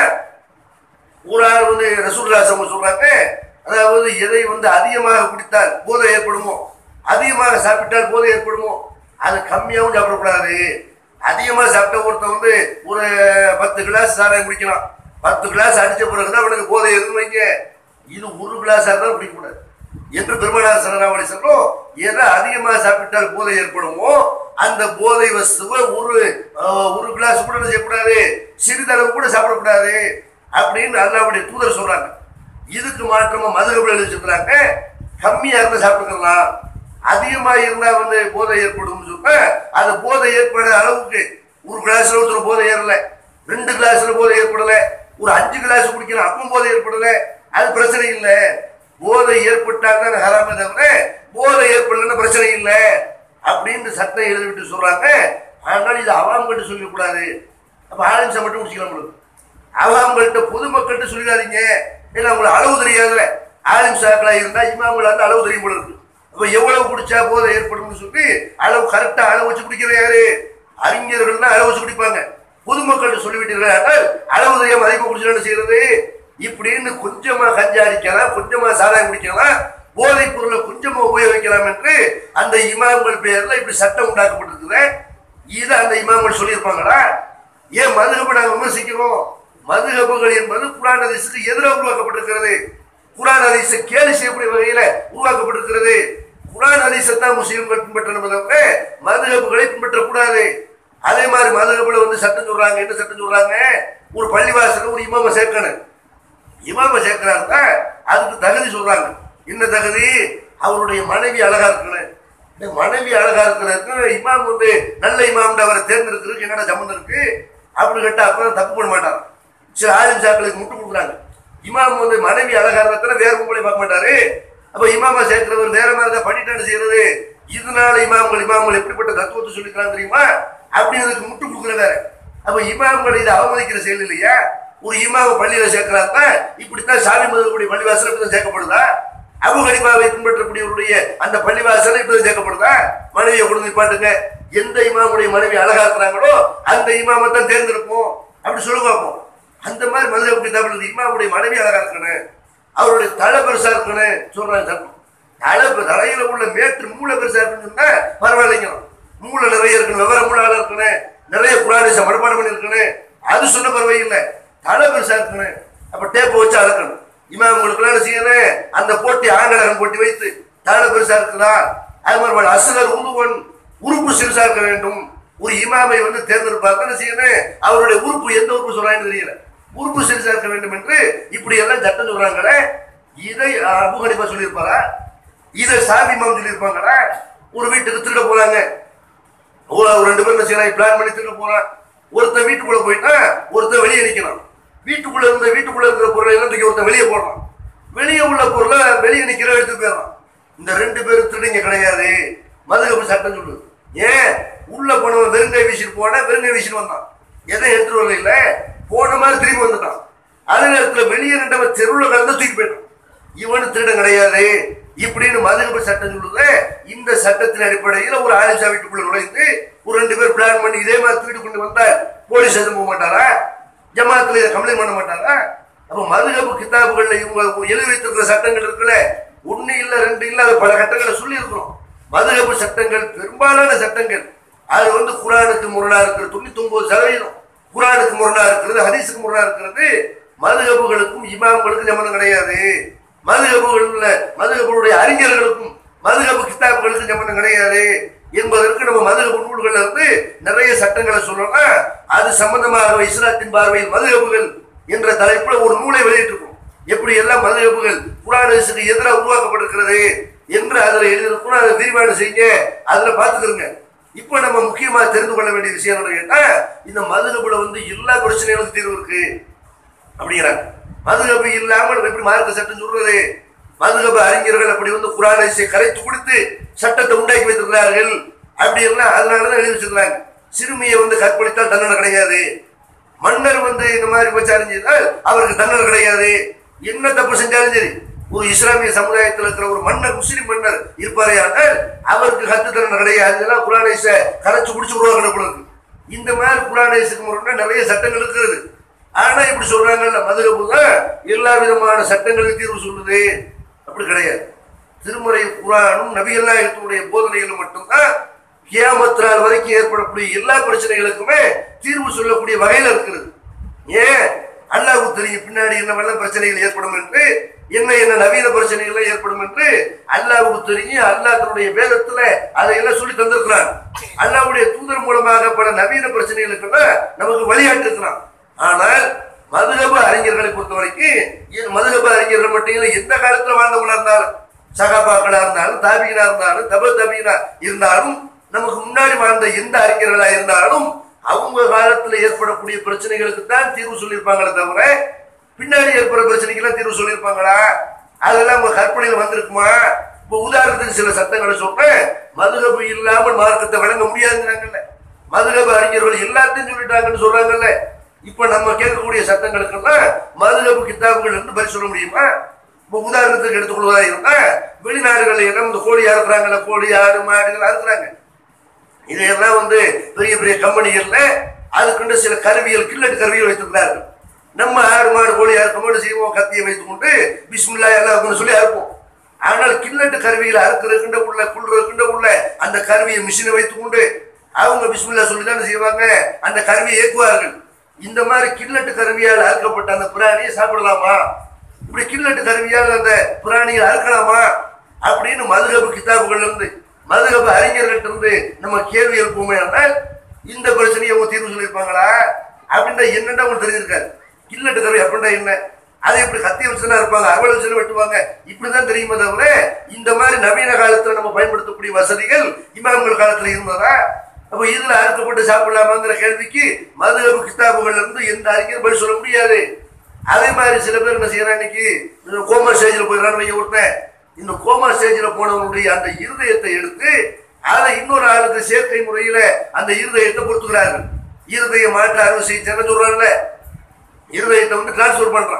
[SPEAKER 1] ஒரு ஆள் வந்து ரசூல்லாசம் சொல்றாங்க அதாவது எதை வந்து அதிகமாக குடித்தால் போதை ஏற்படுமோ அதிகமாக சாப்பிட்டால் போதை ஏற்படுமோ அது கம்மியாகவும் சாப்பிடக்கூடாது அதிகமாக சாப்பிட்ட ஒருத்தன் வந்து ஒரு பத்து கிளாஸ் சாராயம் குடிக்கலாம் பத்து கிளாஸ் அடிச்ச பிறகுதான் அவனுக்கு போதை எதுவும் வைங்க இது ஒரு கிளாஸ் இருந்தாலும் குடிக்கக்கூடாது என்று பெருமனார் சரணாவளி சொல்லும் எதை அதிகமாக சாப்பிட்டால் போதை ஏற்படுமோ அந்த போதை வஸ்துவை ஒரு அஹ், ஒரு கிளாஸ் கூட என்ன செய்யக்கூடாது சிறிதளவு கூட சாப்பிடக்கூடாது அப்படின்னு அல்லாவுடைய தூதர் சொல்றாங்க இதுக்கு மாற்றமா மதுகபில் எழுதிச்சிருக்கிறாங்க கம்மியா இருந்தா சாப்பிட்டுக்கலாம் அதிகமா இருந்தா வந்து போதை ஏற்படும் சொன்னா அது போதை ஏற்பட அளவுக்கு ஒரு கிளாஸ்ல ஒருத்தர் போதை ஏறல ரெண்டு கிளாஸ்ல போதை ஏற்படல ஒரு அஞ்சு கிளாஸ் குடிக்கலாம் அப்பவும் போதை ஏற்படல அது பிரச்சனை இல்லை போதை ஏற்பட்டால் தான் ஹராமே தவிர போதை ஏற்படலன்னு பிரச்சனை இல்லை அப்படின்னு சட்டம் எழுதிவிட்டு சொல்றாங்க ஆனால் இது அவாம்கிட்ட சொல்லக்கூடாது அப்ப ஆலிம்சா மட்டும் குடிச்சிக்கலாம் உங்களுக்கு அவாம்கள்ட்ட பொதுமக்கள்கிட்ட சொல்லிடாதீங்க ஏன்னா உங்களுக்கு அளவு தெரியாதுல ஆலிம் சாக்களா இருந்தா இமாம்கள் அந்த அளவு தெரியும் போல இருக்கு அப்ப எவ்வளவு குடிச்சா போதை ஏற்படும்னு சொல்லி அளவு கரெக்டா அளவு வச்சு குடிக்கிற யாரு அறிஞர்கள் தான் அளவு வச்சு குடிப்பாங்க பொதுமக்கள்கிட்ட சொல்லிவிட்டீர்கள் ஆனால் அளவு தெரியாம அதிகமாக குடிச்சு என்ன செய்யறது இப்படின்னு கொஞ்சமா கஞ்சா அடிக்கலாம் கொஞ்சமா சாராயம் குடிக்கலாம் போதைப் பொருளை கொஞ்சமா உபயோகிக்கலாம் என்று அந்த இமாம்கள் பெயர்ல இப்படி சட்டம் உண்டாக்கப்பட்டிருக்குது இது அந்த இமாம்கள் சொல்லியிருப்பாங்களா ஏன் மதுகபை நாங்கள் விமர்சிக்கிறோம் மதுகபுகள் என்பது குரான் ஹதீஸுக்கு எதிராக உருவாக்கப்பட்டிருக்கிறது குரான் ஹதீஸை கேலி செய்யக்கூடிய வகையில உருவாக்கப்பட்டிருக்கிறது குரான் ஹதீஸை தான் முஸ்லீம்கள் பின்பற்றணும் தவிர மதுகபுகளை பின்பற்றக்கூடாது அதே மாதிரி மதுகபுல வந்து சட்டம் சொல்றாங்க என்ன சட்டம் சொல்றாங்க ஒரு பள்ளிவாசல ஒரு இமாம சேர்க்கணும் இமாம சேர்க்கிறாருன்னா அதுக்கு தகுதி சொல்றாங்க என்ன தகுதி அவருடைய மனைவி அழகா இருக்கணும் இந்த மனைவி அழகா இருக்கிறதுக்கு இமாம் வந்து நல்ல இமாம் அவரை தேர்ந்தெடுக்கிறதுக்கு என்னடா சம்மந்தம் இருக்கு அப்படின்னு கேட்டா அப்புறம் தப்பு பண்ண மாட்டாங்க சில ஆலிம் சாக்களுக்கு முட்டு கொடுக்குறாங்க இமாம் வந்து மனைவி அழகா இருக்கிறதுல வேற உங்களை பார்க்க மாட்டாரு அப்ப இமாமா சேர்க்கிறவர் வேற மாதிரி தான் பண்ணிட்டான்னு செய்யறது இதனால இமாம்கள் இமாம்கள் எப்படிப்பட்ட தத்துவத்தை சொல்லிக்கிறாங்க தெரியுமா அப்படிங்கிறதுக்கு முட்டு கொடுக்குற வேற அப்ப இமாம்கள் இதை அவமதிக்கிற செயல் இல்லையா ஒரு இமாம பள்ளியில சேர்க்கிறாருன்னா இப்படித்தான் சாமி மதுக்கூடிய பள்ளிவாசல் இப்படிதான் சேர்க்கப்படுதா அபு ஹனிஃபாவை பின்பற்றக்கூடியவருடைய அந்த பள்ளிவாசல் இப்படி சேர்க்கப்படுதா மனைவியை கொண்டு போய் பாட்டுங்க எந்த இமாமுடைய மனைவி அழகா இருக்கிறாங்களோ அந்த இமாமை தான் தேர்ந்தெடுப்போம் அப்படி சொல்ல பார்ப்போம் அந்த மாதிரி மதுரை கிதாபில் இமாமுடைய மனைவி அழகா இருக்கணும் அவருடைய தலை பெருசா இருக்கணும் சொல்றாங்க சட்டம் தலை பெ- தலையில உள்ள மேற்று மூளை பெருசா இருக்குன்னு சொன்னா பரவாயில்லைங்க மூளை நிறைய இருக்கணும் விவர மூளால இருக்கணும் நிறைய குரானிச மனப்பாடம் பண்ணி இருக்கணும் அது சொன்ன பரவாயில்லை தலை பெருசா இருக்கணும் அப்ப டேப்பை வச்சு அளக்கணும் இமாம்களுக்கு என்ன செய்யணும் அந்த போட்டி ஆங்கலகன் போட்டி வைத்து தலை பெருசா இருக்குதா அது மாதிரி அசுகர் உருவன் உறுப்பு சிறுசா இருக்க வேண்டும் ஒரு இமாமை வந்து தேர்ந்தெடுப்பாங்க என்ன செய்யணும் அவருடைய உறுப்பு எந்த உறுப்பு சொல்றாங்கன்னு தெரியல உறுப்பு சிறுசா இருக்க வேண்டும் என்று இப்படி எல்லாம் சட்டம் சொல்றாங்களே இதை அபு ஹனிஃபா சொல்லியிருப்பாரா இதை சாதி இமாம் சொல்லியிருப்பாங்களா ஒரு வீட்டுக்கு திருட போறாங்க ஒரு ஒரு ரெண்டு பேரும் என்ன செய்யறாங்க பிளான் பண்ணி திருட போறான் ஒருத்தன் வீட்டுக்குள்ள போயிட்டா ஒருத்தன் வெளியே நிக்கிறான் வீட்டுக்குள்ள இருந்த வீட்டுக்குள்ள இருக்கிற பொருளை எல்லாம் தூக்கி ஒருத்தன் வெளியே போடுறான் வெளியே உள்ள பொருளை வெளியே நிக்கிற எடுத்து போயிடறான் இந்த ரெண்டு பேரும் திருடிங்க கிடையாது மதுகப்பு சட்டம் சொல்லுது ஏன் உள்ள போனவன் வெறுங்கை வீசிட்டு போனா வெறுங்கை வீசிட்டு வந்தான் எதை எடுத்துட்டு வரல இல்ல போன மாதிரி திரும்பி வந்துட்டான் அதே நேரத்துல வெளியே ரெண்டவன் தெருவுல கலந்து தூக்கி போயிட்டான் இவனு திருடன் கிடையாது இப்படின்னு மதுகப்பு சட்டம் சொல்லுது இந்த சட்டத்தின் அடிப்படையில் ஒரு ஆலிசா வீட்டுக்குள்ள நுழைந்து ஒரு ரெண்டு பேர் பிளான் பண்ணி இதே மாதிரி திருடி கொண்டு வந்தா போலீஸ் எதுவும் போக மாட்டாரா ஜமாத்துல இதை கம்ப்ளைண்ட் பண்ண மாட்டாரா அப்ப மதுகப்பு கிதாபுகள்ல இவங்க எழுதி வைத்திருக்கிற சட்டங்கள் இருக்குல்ல ஒண்ணு இல்ல ரெண்டு இல்ல அது பல கட்டங்களை சொல்லி இருக்கிறோம் மதுகப்பு சட்டங்கள் பெரும்பாலான சட்டங்கள் அது வந்து குரானுக்கு முரணா இருக்கிறது தொண்ணூத்தி ஒன்பது சதவீதம் குரானுக்கு முரணா இருக்கிறது ஹதீஸுக்கு முரணா இருக்கிறது மதுகப்புகளுக்கும் இமாம்களுக்கும் சம்மந்தம் கிடையாது மதுகப்புகள் மதுகப்புடைய அறிஞர்களுக்கும் மதுகப்பு கிதாபுகளுக்கும் சம்மந்தம் கிடையாது என்பதற்கு நம்ம மதுகப்பு நூல்கள்ல இருந்து நிறைய சட்டங்களை சொல்லலாம் அது சம்பந்தமாக இஸ்லாத்தின் பார்வையில் மதுகப்புகள் என்ற தலைப்புல ஒரு நூலை வெளியிட்டிருக்கோம் எப்படி எல்லாம் மதுகப்புகள் குரானுக்கு எதிராக உருவாக்கப்பட்டிருக்கிறது என்று அதுல எழுதியிருக்கணும் அதை விரிவான செய்யுங்க அதுல பார்த்துக்கிறோங்க இப்போ நம்ம முக்கியமா தெரிந்து கொள்ள வேண்டிய விஷயம் என்னன்னு கேட்டா இந்த மதுகப்புல வந்து எல்லா பிரச்சனைகளுக்கும் தீர்வு இருக்கு அப்படிங்கிறாங்க மதுகபு இல்லாமல் எப்படி மார்க்க சட்டம் சொல்றது மதுகபு அறிஞர்கள் அப்படி வந்து குரானை கரைத்து கொடுத்து சட்டத்தை உண்டாக்கி வைத்திருக்கிறார்கள் அப்படி எல்லாம் அதனாலதான் எழுதி வச்சிருக்காங்க சிறுமியை வந்து கற்பழித்தால் தண்டனை கிடையாது மன்னர் வந்து இந்த மாதிரி விபச்சாரம் செய்தால் அவருக்கு தண்டனை கிடையாது என்ன தப்பு செஞ்சாலும் சரி ஒரு இஸ்லாமிய சமுதாயத்தில் இருக்கிற ஒரு மன்னர் முஸ்லிம் மன்னர் இருப்பாரே ஆனால் அவருக்கு கத்து தண்டனை கிடையாது இதெல்லாம் குரானேச கரைச்சு குடிச்சு உருவாக்கணும் இந்த மாதிரி குரானேசுக்கு முறைனா நிறைய சட்டங்கள் இருக்கிறது ஆனா இப்படி சொல்றாங்கல்ல மதுரபு தான் எல்லா விதமான சட்டங்களுக்கு தீர்வு சொல்லுது அப்படி கிடையாது திருமுறை குரானும் நபியல்லாஹினுடைய போதனைகளும் மட்டும்தான் கியாமத் நாள் வரைக்கும் ஏற்படக்கூடிய எல்லா பிரச்சனைகளுக்குமே தீர்வு சொல்லக்கூடிய வகையில இருக்கிறது ஏன் அல்லாஹ்வுக்கு தெரியும் பின்னாடி என்ன வெள்ள பிரச்சனைகள் ஏற்படும் என்று என்ன என்ன நவீன பிரச்சனைகள் ஏற்படும் என்று அல்லாஹ்வுக்கு தெரியும் அல்லாஹ் தன்னுடைய வேதத்துல அதையெல்லாம் சொல்லி தந்திருக்கிறான் அல்லாஹ்வுடைய தூதர் மூலமாக பல நவீன பிரச்சனைகளுக்கெல்லாம் நமக்கு வழிகாட்டி இருக்கிறான் ஆனால் மதுகப அறிஞர்களை பொறுத்த வரைக்கும் மதுகப அறிஞர்கள் மட்டும் இல்லை எந்த காலத்துல வாழ்ந்தவங்களா இருந்தாலும் சகாபாக்களா இருந்தாலும் தாபிகளா இருந்தாலும் தப தபிகளா இருந்தாலும் நமக்கு முன்னாடி வாழ்ந்த எந்த அறிஞர்களா இருந்தாலும் அவங்க காலத்துல ஏற்படக்கூடிய பிரச்சனைகளுக்கு தான் தீர்வு சொல்லியிருப்பாங்களே தவிர பின்னாடி ஏற்படுற பிரச்சனைக்கெல்லாம் தீர்வு சொல்லியிருப்பாங்களா அதெல்லாம் உங்க கற்பனையில் வந்திருக்குமா இப்ப உதாரணத்துக்கு சில சட்டங்களை சொல்றேன் மதுகபு இல்லாமல் மார்க்கத்தை வழங்க முடியாதுங்கிறாங்கல்ல மதுகப அறிஞர்கள் எல்லாத்தையும் சொல்லிட்டாங்கன்னு சொல்றாங்கல்ல இப்ப நம்ம கேட்கக்கூடிய சட்டங்களுக்கெல்லாம் மதுகபு கித்தாபுகள் இருந்து பதில் சொல்ல முடியுமா இப்ப உதாரணத்துக்கு எடுத்துக்கொள்வதா இருந்தா வெளிநாடுகள்ல எல்லாம் இந்த கோழி அறுக்குறாங்கல்ல கோழி ஆடு மாடுகள் அறுக்குறாங்க இதையெல்லாம் வந்து பெரிய பெரிய கம்பெனிகள்ல அதுக்குண்டு சில கருவிகள் கில்லட்டு கருவிகள் வைத்திருக்கிறார்கள் நம்ம ஆடு மாடு கோழி அறுக்கும்போது செய்வோம் கத்தியை வைத்துக் கொண்டு பிஸ்மில்லா எல்லாம் அப்படின்னு சொல்லி அறுப்போம் ஆனால் கில்லட்டு கருவிகளை அறுக்கிறதுக்குண்ட உள்ள குள்றதுக்குண்ட உள்ள அந்த கருவியை மிஷினை வைத்துக் கொண்டு அவங்க பிஸ்மில்லா சொல்லி தான் செய்வாங்க அந்த கருவியை இயக்குவார்கள் இந்த மாதிரி கில்லட்டு கருவியால் அறுக்கப்பட்ட அந்த பிராணியை சாப்பிடலாமா இப்படி கில்லட்டு கருவியால் அந்த பிராணியை அறுக்கலாமா அப்படின்னு மதுகபு கிதாபுகள் இருந்து மதுகபு அறிஞர்கள்ட்ட இருந்து நம்ம கேள்வி எழுப்புமே ஆனால் இந்த பிரச்சனையை அவங்க தீர்வு சொல்லியிருப்பாங்களா அப்படின்னா என்னன்னா உங்களுக்கு தெரிஞ்சிருக்காரு கில்லட்டு கருவி அப்படின்னா என்ன அதை இப்படி கத்தி வச்சுதான் இருப்பாங்க அறுவடை வச்சு வெட்டுவாங்க இப்படிதான் தெரியுமே தவிர இந்த மாதிரி நவீன காலத்துல நம்ம பயன்படுத்தக்கூடிய வசதிகள் இமாம்கள் காலத்துல இருந்ததா அப்ப இதுல அறுக்கப்பட்டு சாப்பிடலாமாங்கிற கேள்விக்கு மதுகபு கிதாபுகள் இருந்து எந்த அறிஞர் பதில் சொல்ல முடியாது அதே மாதிரி சில பேர் என்ன செய்யறான் இன்னைக்கு கோமா ஸ்டேஜில் போயிடறான்னு வைக்க ஒருத்தன் இந்த கோமா ஸ்டேஜில் போனவனுடைய அந்த இருதயத்தை எடுத்து அதை இன்னொரு ஆளுக்கு சேர்க்கை முறையில அந்த இருதயத்தை பொறுத்துக்கிறார்கள் இருதய மாற்று அறுவை சிகிச்சை சொல்றாங்கல்ல இருதயத்தை வந்து டிரான்ஸ்ஃபர் பண்றான்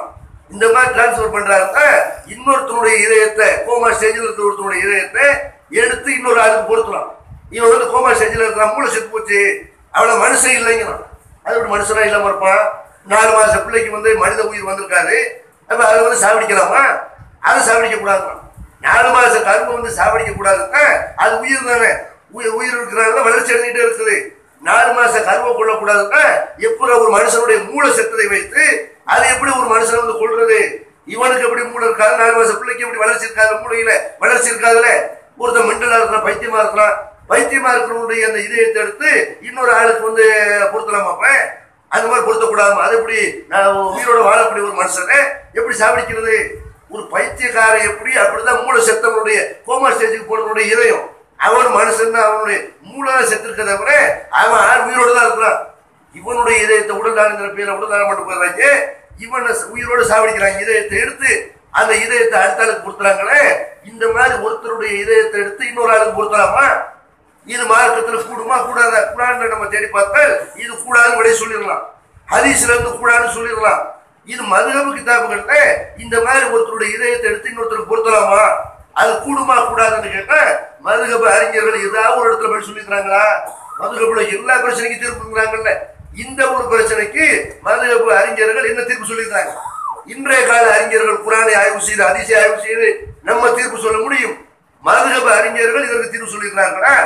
[SPEAKER 1] இந்த மாதிரி டிரான்ஸ்ஃபர் பண்றாருன்னா இன்னொருத்தனுடைய இதயத்தை கோமா ஸ்டேஜில் இருக்கிற ஒருத்தனுடைய இதயத்தை எடுத்து இன்னொரு ஆளுக்கு பொருத்தலாம் இவன் வந்து கோமா ஸ்டேஜில் இருக்கிற மூளை செத்து போச்சு அவளை மனுஷன் இல்லைங்கிறான் அது ஒரு மனுஷனா இல்லாம இருப்பான் நாலு மாச பிள்ளைக்கு வந்து மனித உயிர் வந்திருக்காரு அப்ப அதை வந்து சாவடிக்கலாமா அதை சாவடிக்க கூடாதுமா நாலு மாச கரும்பு வந்து சாவடிக்க கூடாதுன்னா அது உயிர் தானே உயிர் உயிர் இருக்கிறனால வளர்ச்சி அடைஞ்சிட்டே இருக்குது நாலு மாச கருவை கொள்ளக்கூடாதுன்னா எப்படி ஒரு மனுஷனுடைய மூளை செத்ததை வைத்து அது எப்படி ஒரு மனுஷனை வந்து கொள்றது இவனுக்கு எப்படி மூளை இருக்காது நாலு மாச பிள்ளைக்கு எப்படி வளர்ச்சி இருக்காது மூளையில வளர்ச்சி இருக்காதுல ஒருத்தன் மெண்டலா இருக்கிறான் பைத்தியமா இருக்கிறான் பைத்தியமா இருக்கிறவனுடைய அந்த இதயத்தை எடுத்து இன்னொரு ஆளுக்கு வந்து பொருத்தலாமாப்ப அந்த மாதிரி பொருத்தக்கூடாதுமா அது எப்படி நான் உயிரோட வாழக்கூடிய ஒரு மனுஷனை எப்படி சாவடிக்கிறது ஒரு பைத்தியக்காரன் எப்படி அப்படிதான் மூளை செத்தவனுடைய கோமா ஸ்டேஜுக்கு போனவனுடைய இதயம் அவன் மனுஷன் தான் அவனுடைய மூளை தான் செத்துருக்க தவிர அவன் ஆள் உயிரோட தான் இருக்கிறான் இவனுடைய இதயத்தை உடல்தானங்கிற பேரை உடல்தானம் பண்ணி போயிடுறாங்க இவனை உயிரோட சாவடிக்கிறாங்க இதயத்தை எடுத்து அந்த இதயத்தை அடுத்த ஆளுக்கு பொருத்துறாங்களே இந்த மாதிரி ஒருத்தருடைய இதயத்தை எடுத்து இன்னொரு ஆளுக்கு பொருத்தலாமா இது மார்க்கத்துல கூடுமா கூடாதா கூடாதுன்னு நம்ம தேடி பார்த்தால் இது கூடாதுன்னு விடைய சொல்லிடலாம் ஹதீஸ்ல இருந்து கூடாதுன்னு சொல்லிடலாம் இது மதுகபு கிதாபுகள்ல இந்த மாதிரி ஒருத்தருடைய இதயத்தை எடுத்து இன்னொருத்தருக்கு பொருத்தலாமா அது கூடுமா கூடாதுன்னு கேட்டா மதுகபு அறிஞர்கள் ஏதாவது ஒரு இடத்துல போய் சொல்லிக்கிறாங்களா மதுகபுல எல்லா பிரச்சனைக்கும் தீர்ப்புங்கிறாங்கல்ல இந்த ஒரு பிரச்சனைக்கு மதுகபு அறிஞர்கள் என்ன தீர்ப்பு சொல்லியிருக்காங்க இன்றைய கால அறிஞர்கள் குரானை ஆய்வு செய்து அதிசய ஆய்வு செய்து நம்ம தீர்ப்பு சொல்ல முடியும் மதுகபு அறிஞர்கள் இதற்கு தீர்ப்பு சொல்லியிருக்கிறாங்களா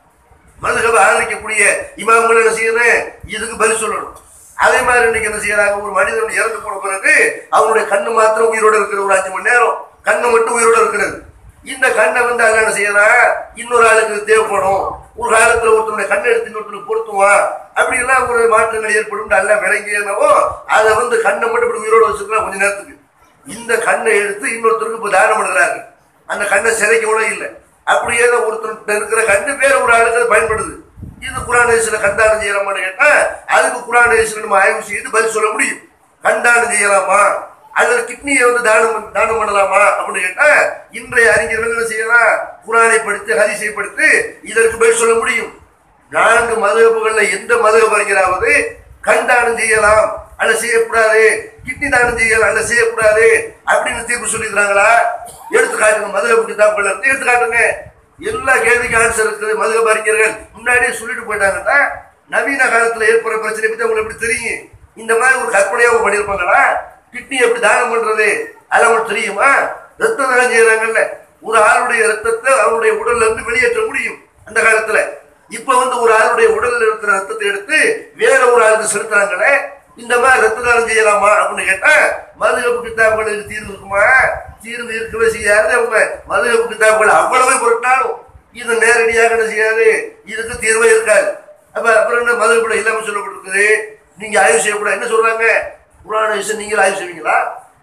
[SPEAKER 1] மதுகப ஆதரிக்கக்கூடிய இமாம்கள் என்ன செய்யணும் இதுக்கு பதில் சொல்லணும் அதே மாதிரி இன்னைக்கு என்ன செய்யறாங்க ஒரு மனிதன் இறந்து போன பிறகு அவனுடைய கண்ணு மாத்திரம் உயிரோட இருக்கிற ஒரு அஞ்சு மணி நேரம் கண்ணு மட்டும் உயிரோட இருக்கிறது இந்த கண்ணை வந்து அல்ல என்ன செய்யறான் இன்னொரு ஆளுக்கு இது தேவைப்படும் ஒரு காலத்துல ஒருத்தனுடைய கண்ணை எடுத்து இன்னொருத்தனுக்கு பொருத்துவான் அப்படி எல்லாம் ஒரு மாற்றங்கள் ஏற்படும் அல்ல விளங்கியனவோ அதை வந்து கண்ணை மட்டும் இப்படி உயிரோட வச்சிருக்கலாம் கொஞ்ச நேரத்துக்கு இந்த கண்ணை எடுத்து இன்னொருத்தருக்கு இப்போ தானம் பண்ணுறாங்க அந்த கண்ணை சிதைக்க கூட இல்லை அப்படியே தான் ஒருத்தர் இருக்கிற கண்ணு வேற ஒரு ஆளுக்கு அது பயன்படுது இது குரானேசில கண்டானம் செய்யலாமான்னு கேட்டா அதுக்கு குரானேசில நம்ம ஆய்வு செய்து பதில் சொல்ல முடியும் கண்டானம் செய்யலாமா அல்லது கிட்னியை வந்து தானம் பண்ண- தானம் பண்ணலாமா அப்படின்னு கேட்டா இன்றைய அறிஞர்கள் என்ன செய்யலாம் குரானை படித்து ஹரிசை படித்து இதற்கு பதில் சொல்ல முடியும் நான்கு மதுகப்புகள்ல எந்த மதுகப் அறிஞராவது கண் தானம் செய்யலாம் அல்ல செய்யக்கூடாது கிட்னி தானம் செய்யலாம் அல்ல செய்யக்கூடாது அப்படின்னு தீர்ப்பு சொல்லிக்கிறாங்களா எடுத்து காட்டுங்க மதுகப்பு கிதாப்புகள் இருந்து எடுத்து காட்டுங்க எல்லா கேள்விக்கு ஆன்சர் இருக்குது மதுகப் அறிஞர்கள் முன்னாடியே சொல்லிட்டு போயிட்டாங்கன்னா நவீன காலத்துல ஏற்படுற பிரச்சனை பத்தி உங்களுக்கு எப்படி தெரியும் இந்த மாதிரி ஒரு கற்பனையா அவங்க பண்ணியிருப்பாங்களா கிட்னி எப்படி தானம் பண்றது அதெல்லாம் உங்களுக்கு தெரியுமா ரத்த தானம் செய்யறாங்கல்ல ஒரு ஆளுடைய ரத்தத்தை அவருடைய உடல்ல இருந்து வெளியேற்ற முடியும் அந்த காலத்துல இப்ப வந்து ஒரு ஆளுடைய உடல்ல இருக்கிற ரத்தத்தை எடுத்து வேற ஒரு ஆளுக்கு செலுத்துறாங்களே இந்த மாதிரி ரத்த தானம் செய்யலாமா அப்படின்னு கேட்டா மதுகப்பு கித்தாப்புகளுக்கு தீர்வு இருக்குமா தீர்வு இருக்கவே செய்யாது அவங்க மதுகப்பு கித்தாப்புகள் அவ்வளவு பொருட்டாலும் இது நேரடியாக என்ன செய்யாது இதுக்கு தீர்வே இருக்காது அப்ப அப்புறம் என்ன மதுகப்புல இல்லாம சொல்லப்பட்டிருக்குது நீங்க ஆய்வு செய்யக்கூடாது என்ன சொல்றாங்க புராண விஷயம் நீங்கள் ஆய்வு செய்வீங்களா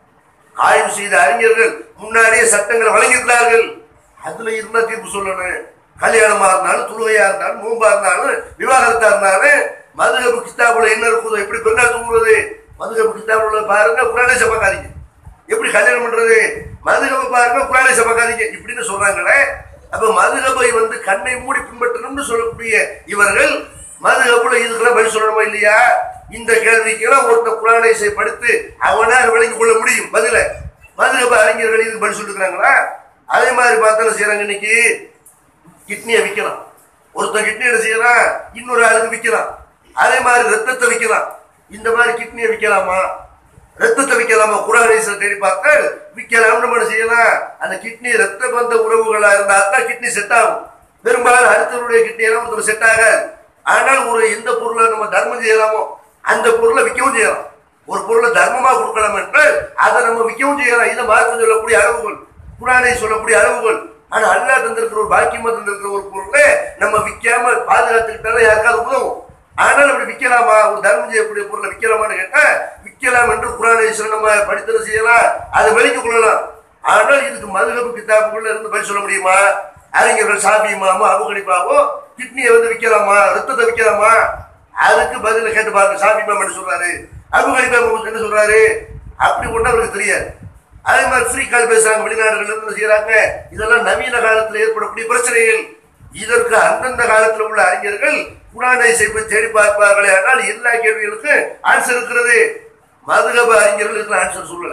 [SPEAKER 1] ஆய்வு செய்த அறிஞர்கள் முன்னாடியே சட்டங்களை வழங்கியிருக்கிறார்கள் அதுல இருந்தா தீர்ப்பு சொல்லணும் கல்யாணமா இருந்தாலும் துருவையா இருந்தாலும் நோம்பா இருந்தாலும் விவாகரத்தா இருந்தாலும் மதுகப்பு கித்தாபுல என்ன இருக்குதோ எப்படி பெண்ணால் தூங்குறது மதுகப்பு கித்தாபுல பாருங்க குரானேச பார்க்காதீங்க எப்படி கல்யாணம் பண்றது மதுகபை பாருங்க குரானேச பார்க்காதீங்க இப்படின்னு சொல்றாங்களே அப்ப மதுகபை வந்து கண்ணை மூடி பின்பற்றணும்னு சொல்லக்கூடிய இவர்கள் மதுகப்புல இதுக்கெல்லாம் பதில் சொல்லணுமா இல்லையா இந்த கேள்விக்கெல்லாம் ஒருத்தர் குரானேசை படித்து அவனாக விளங்கிக் கொள்ள முடியும் பதில மதுகப அறிஞர்கள் இதுக்கு பதில் சொல்லிருக்கிறாங்களா அதே மாதிரி பார்த்தாலும் செய்யறாங்க இன்னைக்கு கிட்னியை விற்கலாம் ஒருத்தன் கிட்னி என்ன செய்யறான் இன்னொரு ஆளுக்கு விற்கலாம் அதே மாதிரி ரத்தத்தை விற்கலாம் இந்த மாதிரி கிட்னியை விற்கலாமா ரத்தத்தை விற்கலாமா குரானேசர் தேடி பார்த்தால் விற்கலாம்னு நம்ம என்ன செய்யலாம் அந்த கிட்னி ரத்த பந்த உறவுகளா இருந்தா தான் கிட்னி செட் ஆகும் பெரும்பாலும் அடுத்தவருடைய கிட்னி எல்லாம் ஒருத்தர் செட் ஆகாது ஆனால் ஒரு எந்த பொருளை நம்ம தர்மம் செய்யலாமோ அந்த பொருளை விற்கவும் செய்யலாம் ஒரு பொருளை தர்மமா கொடுக்கலாம் என்றால் அதை நம்ம விற்கவும் செய்யலாம் இதை மார்க்கம் சொல்லக்கூடிய அளவுகள் குரானை சொல்லக்கூடிய அளவுகள் ஆனா அல்லாஹ் தந்திருக்கிற ஒரு பாக்கியமா தந்திருக்கிற ஒரு பொருளை நம்ம விற்காம பாதுகாத்துக்கிட்டாலும் யாருக்காவது உதவும் ஆனால் அப்படி விற்கலாமா ஒரு தர்மம் செய்யக்கூடிய பொருளை விற்கலாமான்னு கேட்டா விற்கலாம் என்று குரானை நம்ம படித்தது செய்யலாம் அதை விலைக்கு கொள்ளலாம் ஆனால் இதுக்கு மதுகப்பு கித்தாப்புக்குள்ள இருந்து பதில் சொல்ல முடியுமா அறிஞர்கள் சாபி இமாமோ அபுகணிப்பாவோ கிட்னியை வந்து விற்கலாமா ரத்தத்தை விற்கலாமா அதுக்கு பதில கேட்டு பாருங்க சாபி இமாம் என்ன சொல்றாரு அபுகணிப்பா என்ன சொல்றாரு அப்படி ஒண்ணு அவருக்கு தெரியாது அதே மாதிரி ஃப்ரீ கால் பேசுறாங்க வெளிநாடுகள்ல இருந்து என்ன செய்யறாங்க இதெல்லாம் நவீன காலத்தில் ஏற்படக்கூடிய பிரச்சனைகள் இதற்கு அந்தந்த காலத்தில் உள்ள அறிஞர்கள் குரானை செய்து தேடி பார்ப்பார்களே ஆனால் எல்லா கேள்விகளுக்கும் ஆன்சர் இருக்கிறது மதுகப அறிஞர்கள் இதுக்கு ஆன்சர் சொல்லல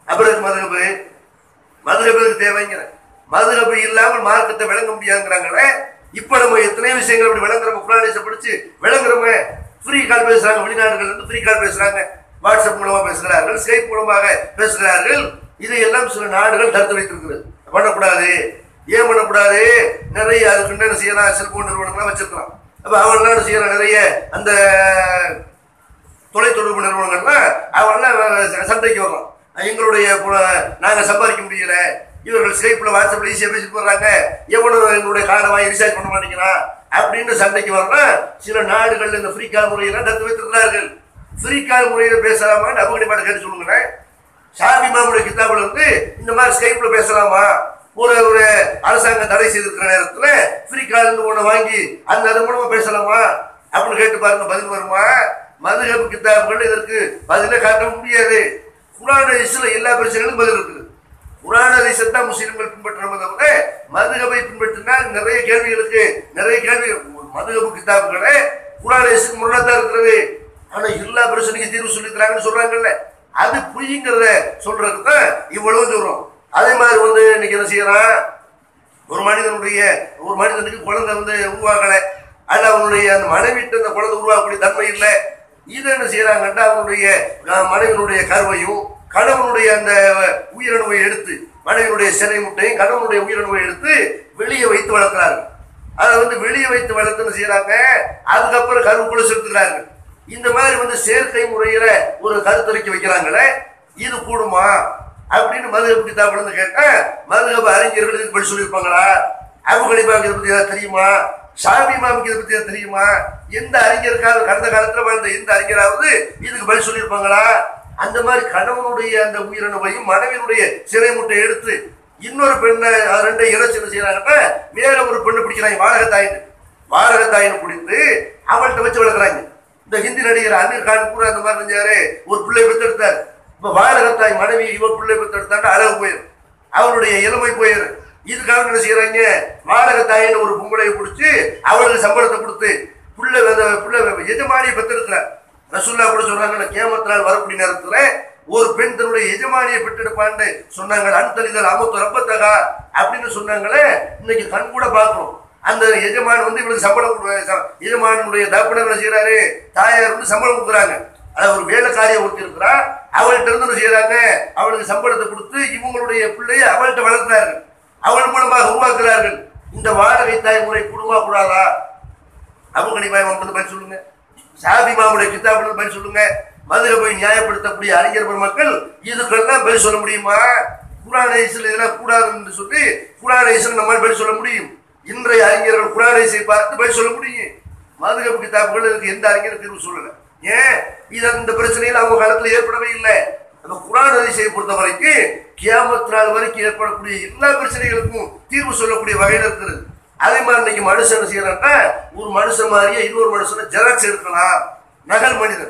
[SPEAKER 1] அப்புறம் மதுகபு மதுகபுக்கு தேவைங்கிற மதுகபு இல்லாமல் மார்க்கத்தை விளங்க முடியாதுங்கிறாங்களே இப்ப நம்ம எத்தனையோ விஷயங்கள் அப்படி விளங்குறோம் குரானேச படிச்சு விளங்குறோமே ஃப்ரீ கால் பேசுறாங்க வெளிநாடுகள் இருந்து ஃப்ரீ கால் பேசுறாங்க வாட்ஸ்அப் மூலமா பேசுகிறார்கள் ஸ்கைப் மூலமாக பேசுகிறார்கள் இதையெல்லாம் சில நாடுகள் தடுத்து வைத்திருக்கிறது பண்ணக்கூடாது ஏன் பண்ணக்கூடாது நிறைய அதுக்கு என்ன செய்யலாம் செல்போன் நிறுவனங்கள்லாம் வச்சிருக்கலாம் அப்ப அவன் என்ன செய்யலாம் நிறைய அந்த தொலைத்தொடர்பு நிறுவனங்கள்லாம் அவெல்லாம் சண்டைக்கு வர்றோம் எங்களுடைய பு- நாங்க சம்பாதிக்க முடியல இவர்கள் ஸ்கைப்ல வாட்ஸ்அப்ல ஈஸியா பேசி போடுறாங்க எவனும் எங்களுடைய கார்டை வாங்கி ரீசார்ஜ் பண்ண மாட்டேங்கிறான் அப்படின்னு சண்டைக்கு வர்றோம் சில நாடுகள் இந்த ஃப்ரீ கால் முறையெல்லாம் தத்து வைத்திருக்கிறார்கள் ஃப்ரீ கால் முறையில பேசலாமா அபகடி பாட்டு கேட்டு சொல்லுங்களேன் ஷாபி மாமுடைய கிதாபுல இருந்து இந்த மாதிரி ஸ்கைப்ல பேசலாமா ஒரு ஒரு அரசாங்கம் தடை செய்திருக்கிற நேரத்துல ஃப்ரீ கால் ஒண்ணு வாங்கி அந்த அது மூலமா பேசலாமா அப்படின்னு கேட்டு பாருங்க பதில் வருமா மதுகபு கிதாபுகள் இதற்கு பதிலே காட்ட முடியாது குரான் ஹதீஸ்ல எல்லா பிரச்சனைகளும் பதில் இருக்குது குரான் ஹதீஸை தான் முஸ்லிம்கள் பின்பற்றணும் தவிர மதுகபை பின்பற்றினால் நிறைய கேள்விகளுக்கு நிறைய கேள்வி மதுகபு கிதாபுகளை குரான் ஹதீஸுக்கு முன்னாடி இருக்கிறது ஆனா எல்லா பிரச்சனைக்கும் தீர்வு சொல்லிக்கிறாங்கன்னு சொல்றாங்கல்ல அது பொய்ங்கிறத சொல்றதுக்கு தான் இவ்வளவு சொல்றோம் அதே மாதிரி வந்து இன்னைக்கு என்ன செய்யறான் ஒரு மனிதனுடைய ஒரு மனிதனுக்கு குழந்தை வந்து உருவாகலை அல்ல அவனுடைய அந்த மனைவிட்டு அந்த குழந்தை உருவாக்கக்கூடிய தன்மை இல்லை இது என்ன செய்யறாங்கன்னா அவனுடைய அஹ், மனைவியினுடைய கருவையும் கணவனுடைய அந்த உயிரணுவை எடுத்து மனைவியினுடைய சிறை முட்டையும் கணவனுடைய உயிரணுவை எடுத்து வெளியே வைத்து வளர்க்கிறார்கள் அதை வந்து வெளியே வைத்து வளர்த்துன்னு செய்யறாங்க அதுக்கப்புறம் கருவுக்குள்ள செலுத்துகிறார்கள் இந்த மாதிரி வந்து செயற்கை முறையில ஒரு கருத்தரிக்கை வைக்கிறாங்களே இது கூடுமா அப்படின்னு மதுகப்பு கிதாபுல கேட்டா மதுகப்பு அறிஞர்கள் இதுக்கு பதில் சொல்லியிருப்பாங்களா அபு கலிபாவுக்கு இதை பத்தி ஏதாவது தெரியுமா ஷாபி மாமுக்கு இதை பத்தி ஏதாவது தெரியுமா எந்த அறிஞருக்காவது கடந்த காலத்துல வாழ்ந்த எந்த அறிஞராவது இதுக்கு பதில் சொல்லியிருப்பாங்களா அந்த மாதிரி கணவனுடைய அந்த உயிரினவையும் மனைவியினுடைய சிறை முட்டை எடுத்து இன்னொரு பெண்ணை அது ரெண்டை இணைச்சு என்ன செய்யறாங்கன்னா வேற ஒரு பெண்ணை பிடிக்கிறாங்க வாடகத்தாயின்னு வாடகத்தாயின்னு பிடித்து அவள்கிட்ட வச்சு வளர்க்குறாங்க இந்த ஹிந்தி நடிகர் அமீர் கான் கூட அந்த மாதிரி செஞ்சாரு ஒரு பிள்ளை பெற்றெடுத்தார் இப்ப வாடகத்தாய் மனைவி இவ பிள்ளை பெற்றெடுத்தாண்டு அழகு போயிடும் அவருடைய இளமை போயிடும் இதுக்காக என்ன செய்யறாங்க வாடகத்தாயின்னு ஒரு பொம்பளையை பிடிச்சி அவளுக்கு சம்பளத்தை கொடுத்து புள்ள அந்த புள்ள எஜமானியை பெற்றெடுக்கிறார் ரசுல்லா கூட சொல்றாங்க கேமத்தினால் வரக்கூடிய நேரத்துல ஒரு பெண் தன்னுடைய எஜமானியை பெற்றெடுப்பான்னு சொன்னாங்க அன்தலிதல் அமத்து ரப்பத்தகா அப்படின்னு சொன்னாங்களே இன்னைக்கு கண் கூட பார்க்கணும் அந்த எஜமான் வந்து இவனுக்கு சம்பளம் கொடு- ச- எஜமானுடைய தகப்பனர் என்ன செய்யறாரு தாயார் வந்து சம்பளம் கொடுக்குறாங்க அது ஒரு வேலைக்காரியை ஒருத்தி இருக்கிறா அவள்கிட்ட இருந்து என்ன செய்யறாங்க அவளுக்கு சம்பளத்தை கொடுத்து இவங்களுடைய பிள்ளையை அவள்கிட்ட வளர்க்கிறார்கள் அவள் மூலமாக உருவாக்குறார்கள் இந்த வாடகை தாய் முறை குடும்பமா கூடாதா அபுகணி பாய் வந்து பதில் சொல்லுங்க சாபி மாமுடைய கிதாபுல பதில் சொல்லுங்க மதுரை போய் நியாயப்படுத்தக்கூடிய அறிஞர் பெருமக்கள் இதுக்கெல்லாம் பதில் சொல்ல முடியுமா குரானேசில் இதெல்லாம் கூடாதுன்னு சொல்லி குரானேசில் நம்மால் பதில் சொல்ல முடியும் இன்றைய அறிஞர்கள் குரானேசை பார்த்து பதில் சொல்ல முடியும் மதுகப்பு கிதாபுகள் இதுக்கு எந்த அறிஞரும் தீர்வு சொல்லல ஏன் இது இந்த பிரச்சனையில் அவங்க காலத்துல ஏற்படவே இல்லை அந்த குரான் அதிசயை பொறுத்த வரைக்கும் கியாமத் நாள் வரைக்கும் ஏற்படக்கூடிய எல்லா பிரச்சனைகளுக்கும் தீர்வு சொல்லக்கூடிய வகையில் இருக்கிறது அதே மாதிரி இன்னைக்கு மனுஷன் என்ன செய்யறான்னா ஒரு மனுஷன் மாதிரியே இன்னொரு மனுஷனை ஜெராக்ஸ் எடுக்கலாம் நகல் மனிதன்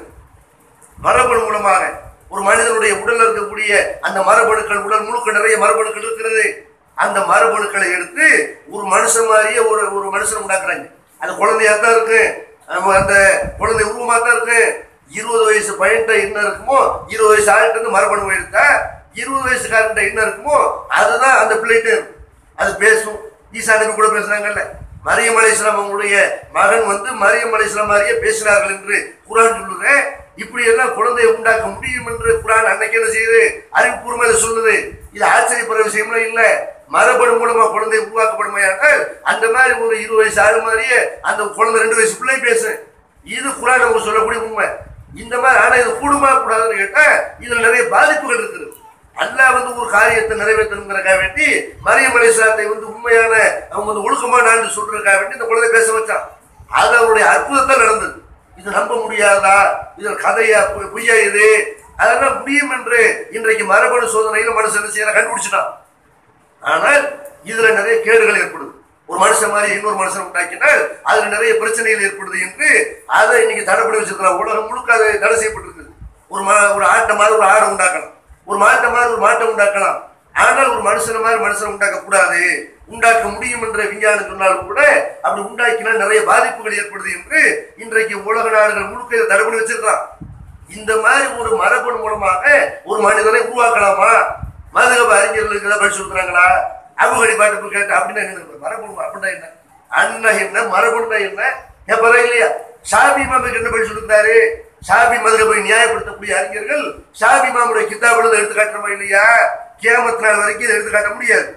[SPEAKER 1] மரபணு மூலமாக ஒரு மனிதனுடைய உடல்ல இருக்கக்கூடிய அந்த மரபணுக்கள் உடல் முழுக்க நிறைய மரபணுக்கள் இருக்கிறது அந்த மரபணுக்களை எடுத்து ஒரு மனுஷன் மாதிரியே ஒரு ஒரு மனுஷன் உண்டாக்குறாங்க அந்த குழந்தையா தான் இருக்கு நம்ம அந்த குழந்தை உருவமா தான் இருக்கு இருபது வயசு பையன்ட்ட என்ன இருக்குமோ இருபது வயசு ஆள்கிட்ட இருந்து மரபணு எடுத்தா இருபது வயசுக்காரன்ட்ட என்ன இருக்குமோ அதுதான் அந்த பிள்ளைகிட்ட இருக்கும். அது பேசும் ஈசா நபி கூட பேசுறாங்கல்ல மரியம் அலைஹிஸ்ஸலாம் அவங்களுடைய மகன் வந்து மரியம் அலைஹிஸ்ஸலாம் மாதிரியே பேசினார்கள் என்று குரான் சொல்லுது இப்படி எல்லாம் குழந்தையை உண்டாக்க முடியும் என்று குரான் அன்னைக்கு என்ன செய்யுது அறிவுபூர்வமாக சொல்லுது இது ஆச்சரியப்படுற விஷயம்லாம் இல்ல மரபணு மூலமா குழந்தை உருவாக்கப்படுமையானால் அந்த மாதிரி ஒரு இருபது வயசு ஆளு மாதிரியே அந்த குழந்தை ரெண்டு வயசு பிள்ளை பேசு இது குரான் நமக்கு சொல்லக்கூடிய உண்மை இந்த மாதிரி ஆனா இது கூடுமா கூடாதுன்னு கேட்டா இதுல நிறைய பாதிப்புகள் இருக்குது அல்லாஹ் வந்து ஒரு காரியத்தை நிறைவேற்றணுங்கிறக்காக வேண்டி மரியம் அலைஹிஸ்ஸலாத்தை வந்து உண்மையான அவங்க வந்து ஒழுக்கமான சொல்றதுக்காக வேண்டி இந்த குழந்தை பேச வச்சான் அது அவருடைய அற்புதத்தில் நடந்தது இது நம்ப முடியாதா இது கதையா பொய்- பொய்யா இது அதெல்லாம் முடியும் என்று இன்றைக்கு மரபணு சோதனையில மனுஷன் என்ன செய்யறான் கண்டுபிடிச்சிட்டான் ஆனால் இதுல நிறைய கேடுகள் ஏற்படுது ஒரு மனுஷன் மாதிரி இன்னொரு மனுஷன் உண்டாக்கினால் அதுல நிறைய பிரச்சனைகள் ஏற்படுது என்று அதை இன்னைக்கு தடை பண்ணி வச்சிருக்கிறான் உலகம் முழுக்க அது தடை செய்யப்பட்டிருக்குது ஒரு ம- ஒரு ஆட்டை மாதிரி ஒரு ஆடை உண்டாக்கலாம் ஒரு மாட்டை மாதிரி ஒரு மாட்டை உண்டாக்கலாம் ஆனால் ஒரு மனுஷனை மாதிரி மனுஷனை உண்டாக்க கூடாது உண்டாக்க முடியும் என்ற விஞ்ஞானம் சொன்னாலும் கூட அப்படி உண்டாக்கினால் நிறைய பாதிப்புகள் ஏற்படுது என்று இன்றைக்கு உலக நாடுகள் முழுக்க இதை தடை பண்ணி வச்சிருக்கிறான் இந்த மாதிரி ஒரு மரபணு மூலமாக ஒரு மனிதனை உருவாக்கலாமா மதுகப அறிஞர்களுக்கு ஏதாவது பதில் சொல்றாங்களா அபுகடி பாட்டு கேட்டு அப்படின்னா என்ன மரபணு அப்படின்னா என்ன அண்ணா என்ன மரபணுனா என்ன எப்பறம் இல்லையா ஷாபி மாமுக்கு என்ன பதில் சொல்லிருந்தாரு ஷாபி மதுகபை நியாயப்படுத்தக்கூடிய அறிஞர்கள் ஷாபி மாமுடைய கிதாபில் எடுத்து காட்டுறோமா இல்லையா கேமத்து நாள் வரைக்கும் இதை எடுத்து காட்ட முடியாது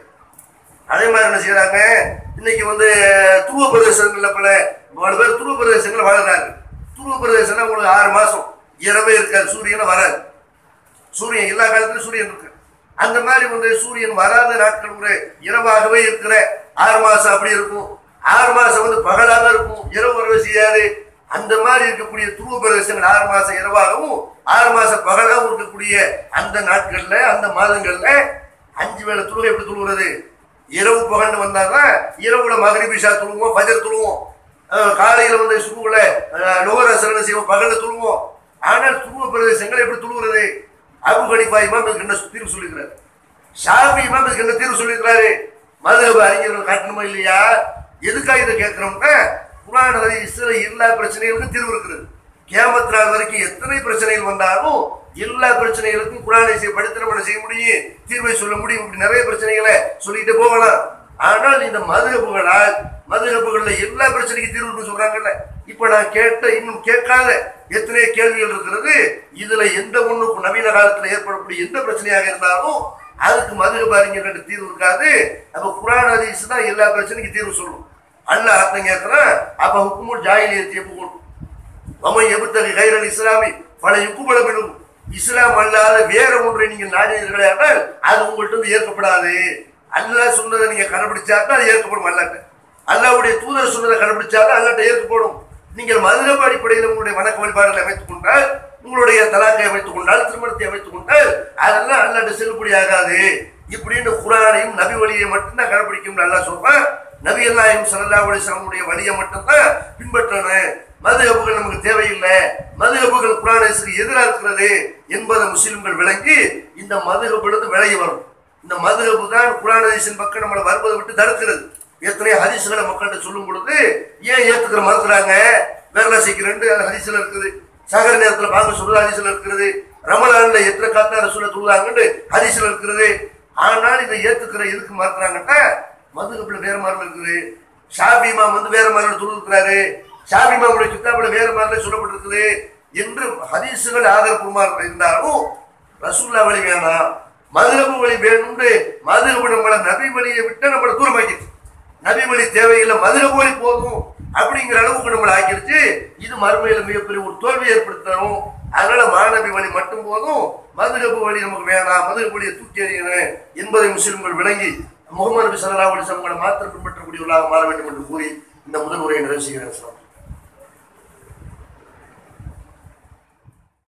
[SPEAKER 1] அதே மாதிரி என்ன செய்யறாங்க இன்னைக்கு வந்து துருவ பிரதேசங்கள்ல பல பல பேர் துருவ பிரதேசங்கள்ல வாழ்றாங்க துருவ பிரதேசம்னா உங்களுக்கு ஆறு மாசம் இரவே இருக்காது சூரியன் வராது சூரியன் எல்லா காலத்திலும் சூரியன் இருக்கு அந்த மாதிரி வந்து சூரியன் வராத நாட்கள் ஒரு இரவாகவே இருக்கிற ஆறு மாசம் அப்படி இருக்கும் ஆறு மாசம் வந்து பகலாக இருக்கும் இரவு வரவே செய்யாது அந்த மாதிரி இருக்கக்கூடிய துருவ பிரதேசங்கள் ஆறு மாசம் இரவாகவும் ஆறு மாசம் பகலாகவும் இருக்கக்கூடிய அந்த நாட்கள்ல அந்த மாதங்கள்ல அஞ்சு வேளை தொழுகை எப்படி தொழுகிறது இரவு பகல்னு வந்தாதான் இரவுல மகரிபிஷா தொழுவோம் பஜர் தொழுவோம் அஹ் காலையில வந்து சுருவுல நுகர சரண செய்வோம் பகல்ல தொழுவோம் ஆனால் துருவ பிரதேசங்கள் எப்படி தொழுகிறது அபு கணிப்பா இமாம் இதுக்கு என்ன தீர்வு சொல்லியிருக்கிறார் ஷாபி இமாம் இதுக்கு என்ன தீர்வு சொல்லியிருக்கிறாரு மதுஹப அறிஞர்கள் காட்டணுமா இல்லையா எதுக்காக இதை கேட்கிறோம்னா குரான் ஹதீஸ்ல எல்லா பிரச்சனைகளுக்கும் தீர்வு இருக்கிறது கியாமத் நாள் வரைக்கும் எத்தனை பிரச்சனைகள் வந்தாலும் எல்லா பிரச்சனைகளுக்கும் குரானை படித்து நம்ம செய்ய முடியும் தீர்வை சொல்ல முடியும் இப்படி நிறைய பிரச்சனைகளை சொல்லிட்டு போகலாம் ஆனால் இந்த மதுகப்புகளால் மதுகப்புகள்ல எல்லா பிரச்சனைக்கும் தீர்வு சொல்றாங்கல்ல இப்ப நான் கேட்ட இன்னும் கேட்காத எத்தனை கேள்விகள் இருக்கிறது இதுல எந்த ஒண்ணுக்கும் நவீன காலத்துல ஏற்படக்கூடிய எந்த பிரச்சனையாக இருந்தாலும் அதுக்கு மதுகப அறிஞர்கள் தீர்வு இருக்காது அப்ப குரான் ஹதீஸ் தான் எல்லா பிரச்சனைக்கும் தீர்வு சொல்லும் அல்லாஹ் அர்த்தம் கேட்கிறேன் அப்ப ஹுக்குமுல் ஜாயிலியத்தை போகணும் வமை எபுத்தகை கைரல் இஸ்லாமி பல யுக்குபலமிடும் இஸ்லாம் அல்லாத வேற ஒன்றை நீங்கள் நாடினீர்களே ஆனால் அது உங்கள்கிட்ட இருந்து ஏற்கப்படாது அல்லாஹ் சொன்னதை நீங்க கடைபிடிச்சாதான் அது ஏற்கப்படும் அல்லாட்ட அல்லாவுடைய தூதர் சொன்னதை கடைபிடிச்சாதான் அல்லாட்ட ஏற்கப்படும் நீங்கள் மதுரப அடிப்படையில் உங்களுடைய வணக்க வழிபாடுகளை அமைத்துக் கொண்டால் உங்களுடைய தலாக்கை அமைத்துக் கொண்டால் திருமணத்தை அமைத்துக் கொண்டால் அதெல்லாம் அல்லாட்ட செல்லுபடி ஆகாது இப்படின்னு குரானையும் நபி வழியை மட்டும்தான் கடைபிடிக்கும் நல்லா சொல்றேன் நபி அல்லாஹிம் சல்லா அலிஸ்லாமுடைய வழியை மட்டும்தான் பின்பற்றணும் மதுகப்புகள் நமக்கு தேவையில்லை மதுகப்புகள் குரானேசுக்கு எதிராக இருக்கிறது என்பதை முஸ்லிம்கள் விளங்கி இந்த மதுகப்பிலிருந்து விலகி வரும் இந்த மதுகப்பு தான் குரானேசின் பக்கம் நம்மளை வருவதை விட்டு தடுக்கிறது எத்தனை ஹதீசுகளை மக்கள்கிட்ட சொல்லும் பொழுது ஏன் ஏத்துக்கிற மறுக்கிறாங்க வேலை சீக்கிரம் ஹதீஸ்ல இருக்குது சகர நேரத்துல வாங்க சொல்றது ஹதீஸ்ல இருக்கிறது ரமலான்ல எத்தனை காத்தா ரசூல சொல்லுவாங்கன்னு ஹதீஸ்ல இருக்கிறது ஆனால் இதை ஏத்துக்கிற எதுக்கு மறுக்கிறாங்கன்னா மதுகப்புல வேற மாதிரி இருக்குது ஷாபி இமாம் வந்து வேற மாதிரி சொல்லிருக்கிறாரு ஷாபி இமாமுடைய கித்தாபுல வேற மாதிரி சொல்லப்பட்டிருக்குது என்று ஹதீசுகள் ஆதரவுமா இருந்தாலும் ரசூல்லா வழி வேணாம் மதுரபு வழி வேணும்னு மதுரபு நம்மளை நபி வழியை விட்டு நம்மளை தூரமாக்கிடுச்சு நபி வழி தேவையில்லை மதுரபு வழி போதும் அப்படிங்கிற அளவுக்கு நம்மளை ஆக்கிடுச்சு இது மறுமையில மிகப்பெரிய ஒரு தோல்வி ஏற்படுத்தணும் அதனால மாணவி வழி மட்டும் போதும் மதுரபு வழி நமக்கு வேணாம் மதுரபு வழியை தூக்கி எறியணும் என்பதை முஸ்லிம்கள் விளங்கி முகமது நபி சல்லா அலிஸ்லாம் மாத்திரம் பின்பற்றக்கூடியவர்களாக மாற வேண்டும் என்று கூறி இந்த முதல் உரையை நிறைவு செய்கிறேன்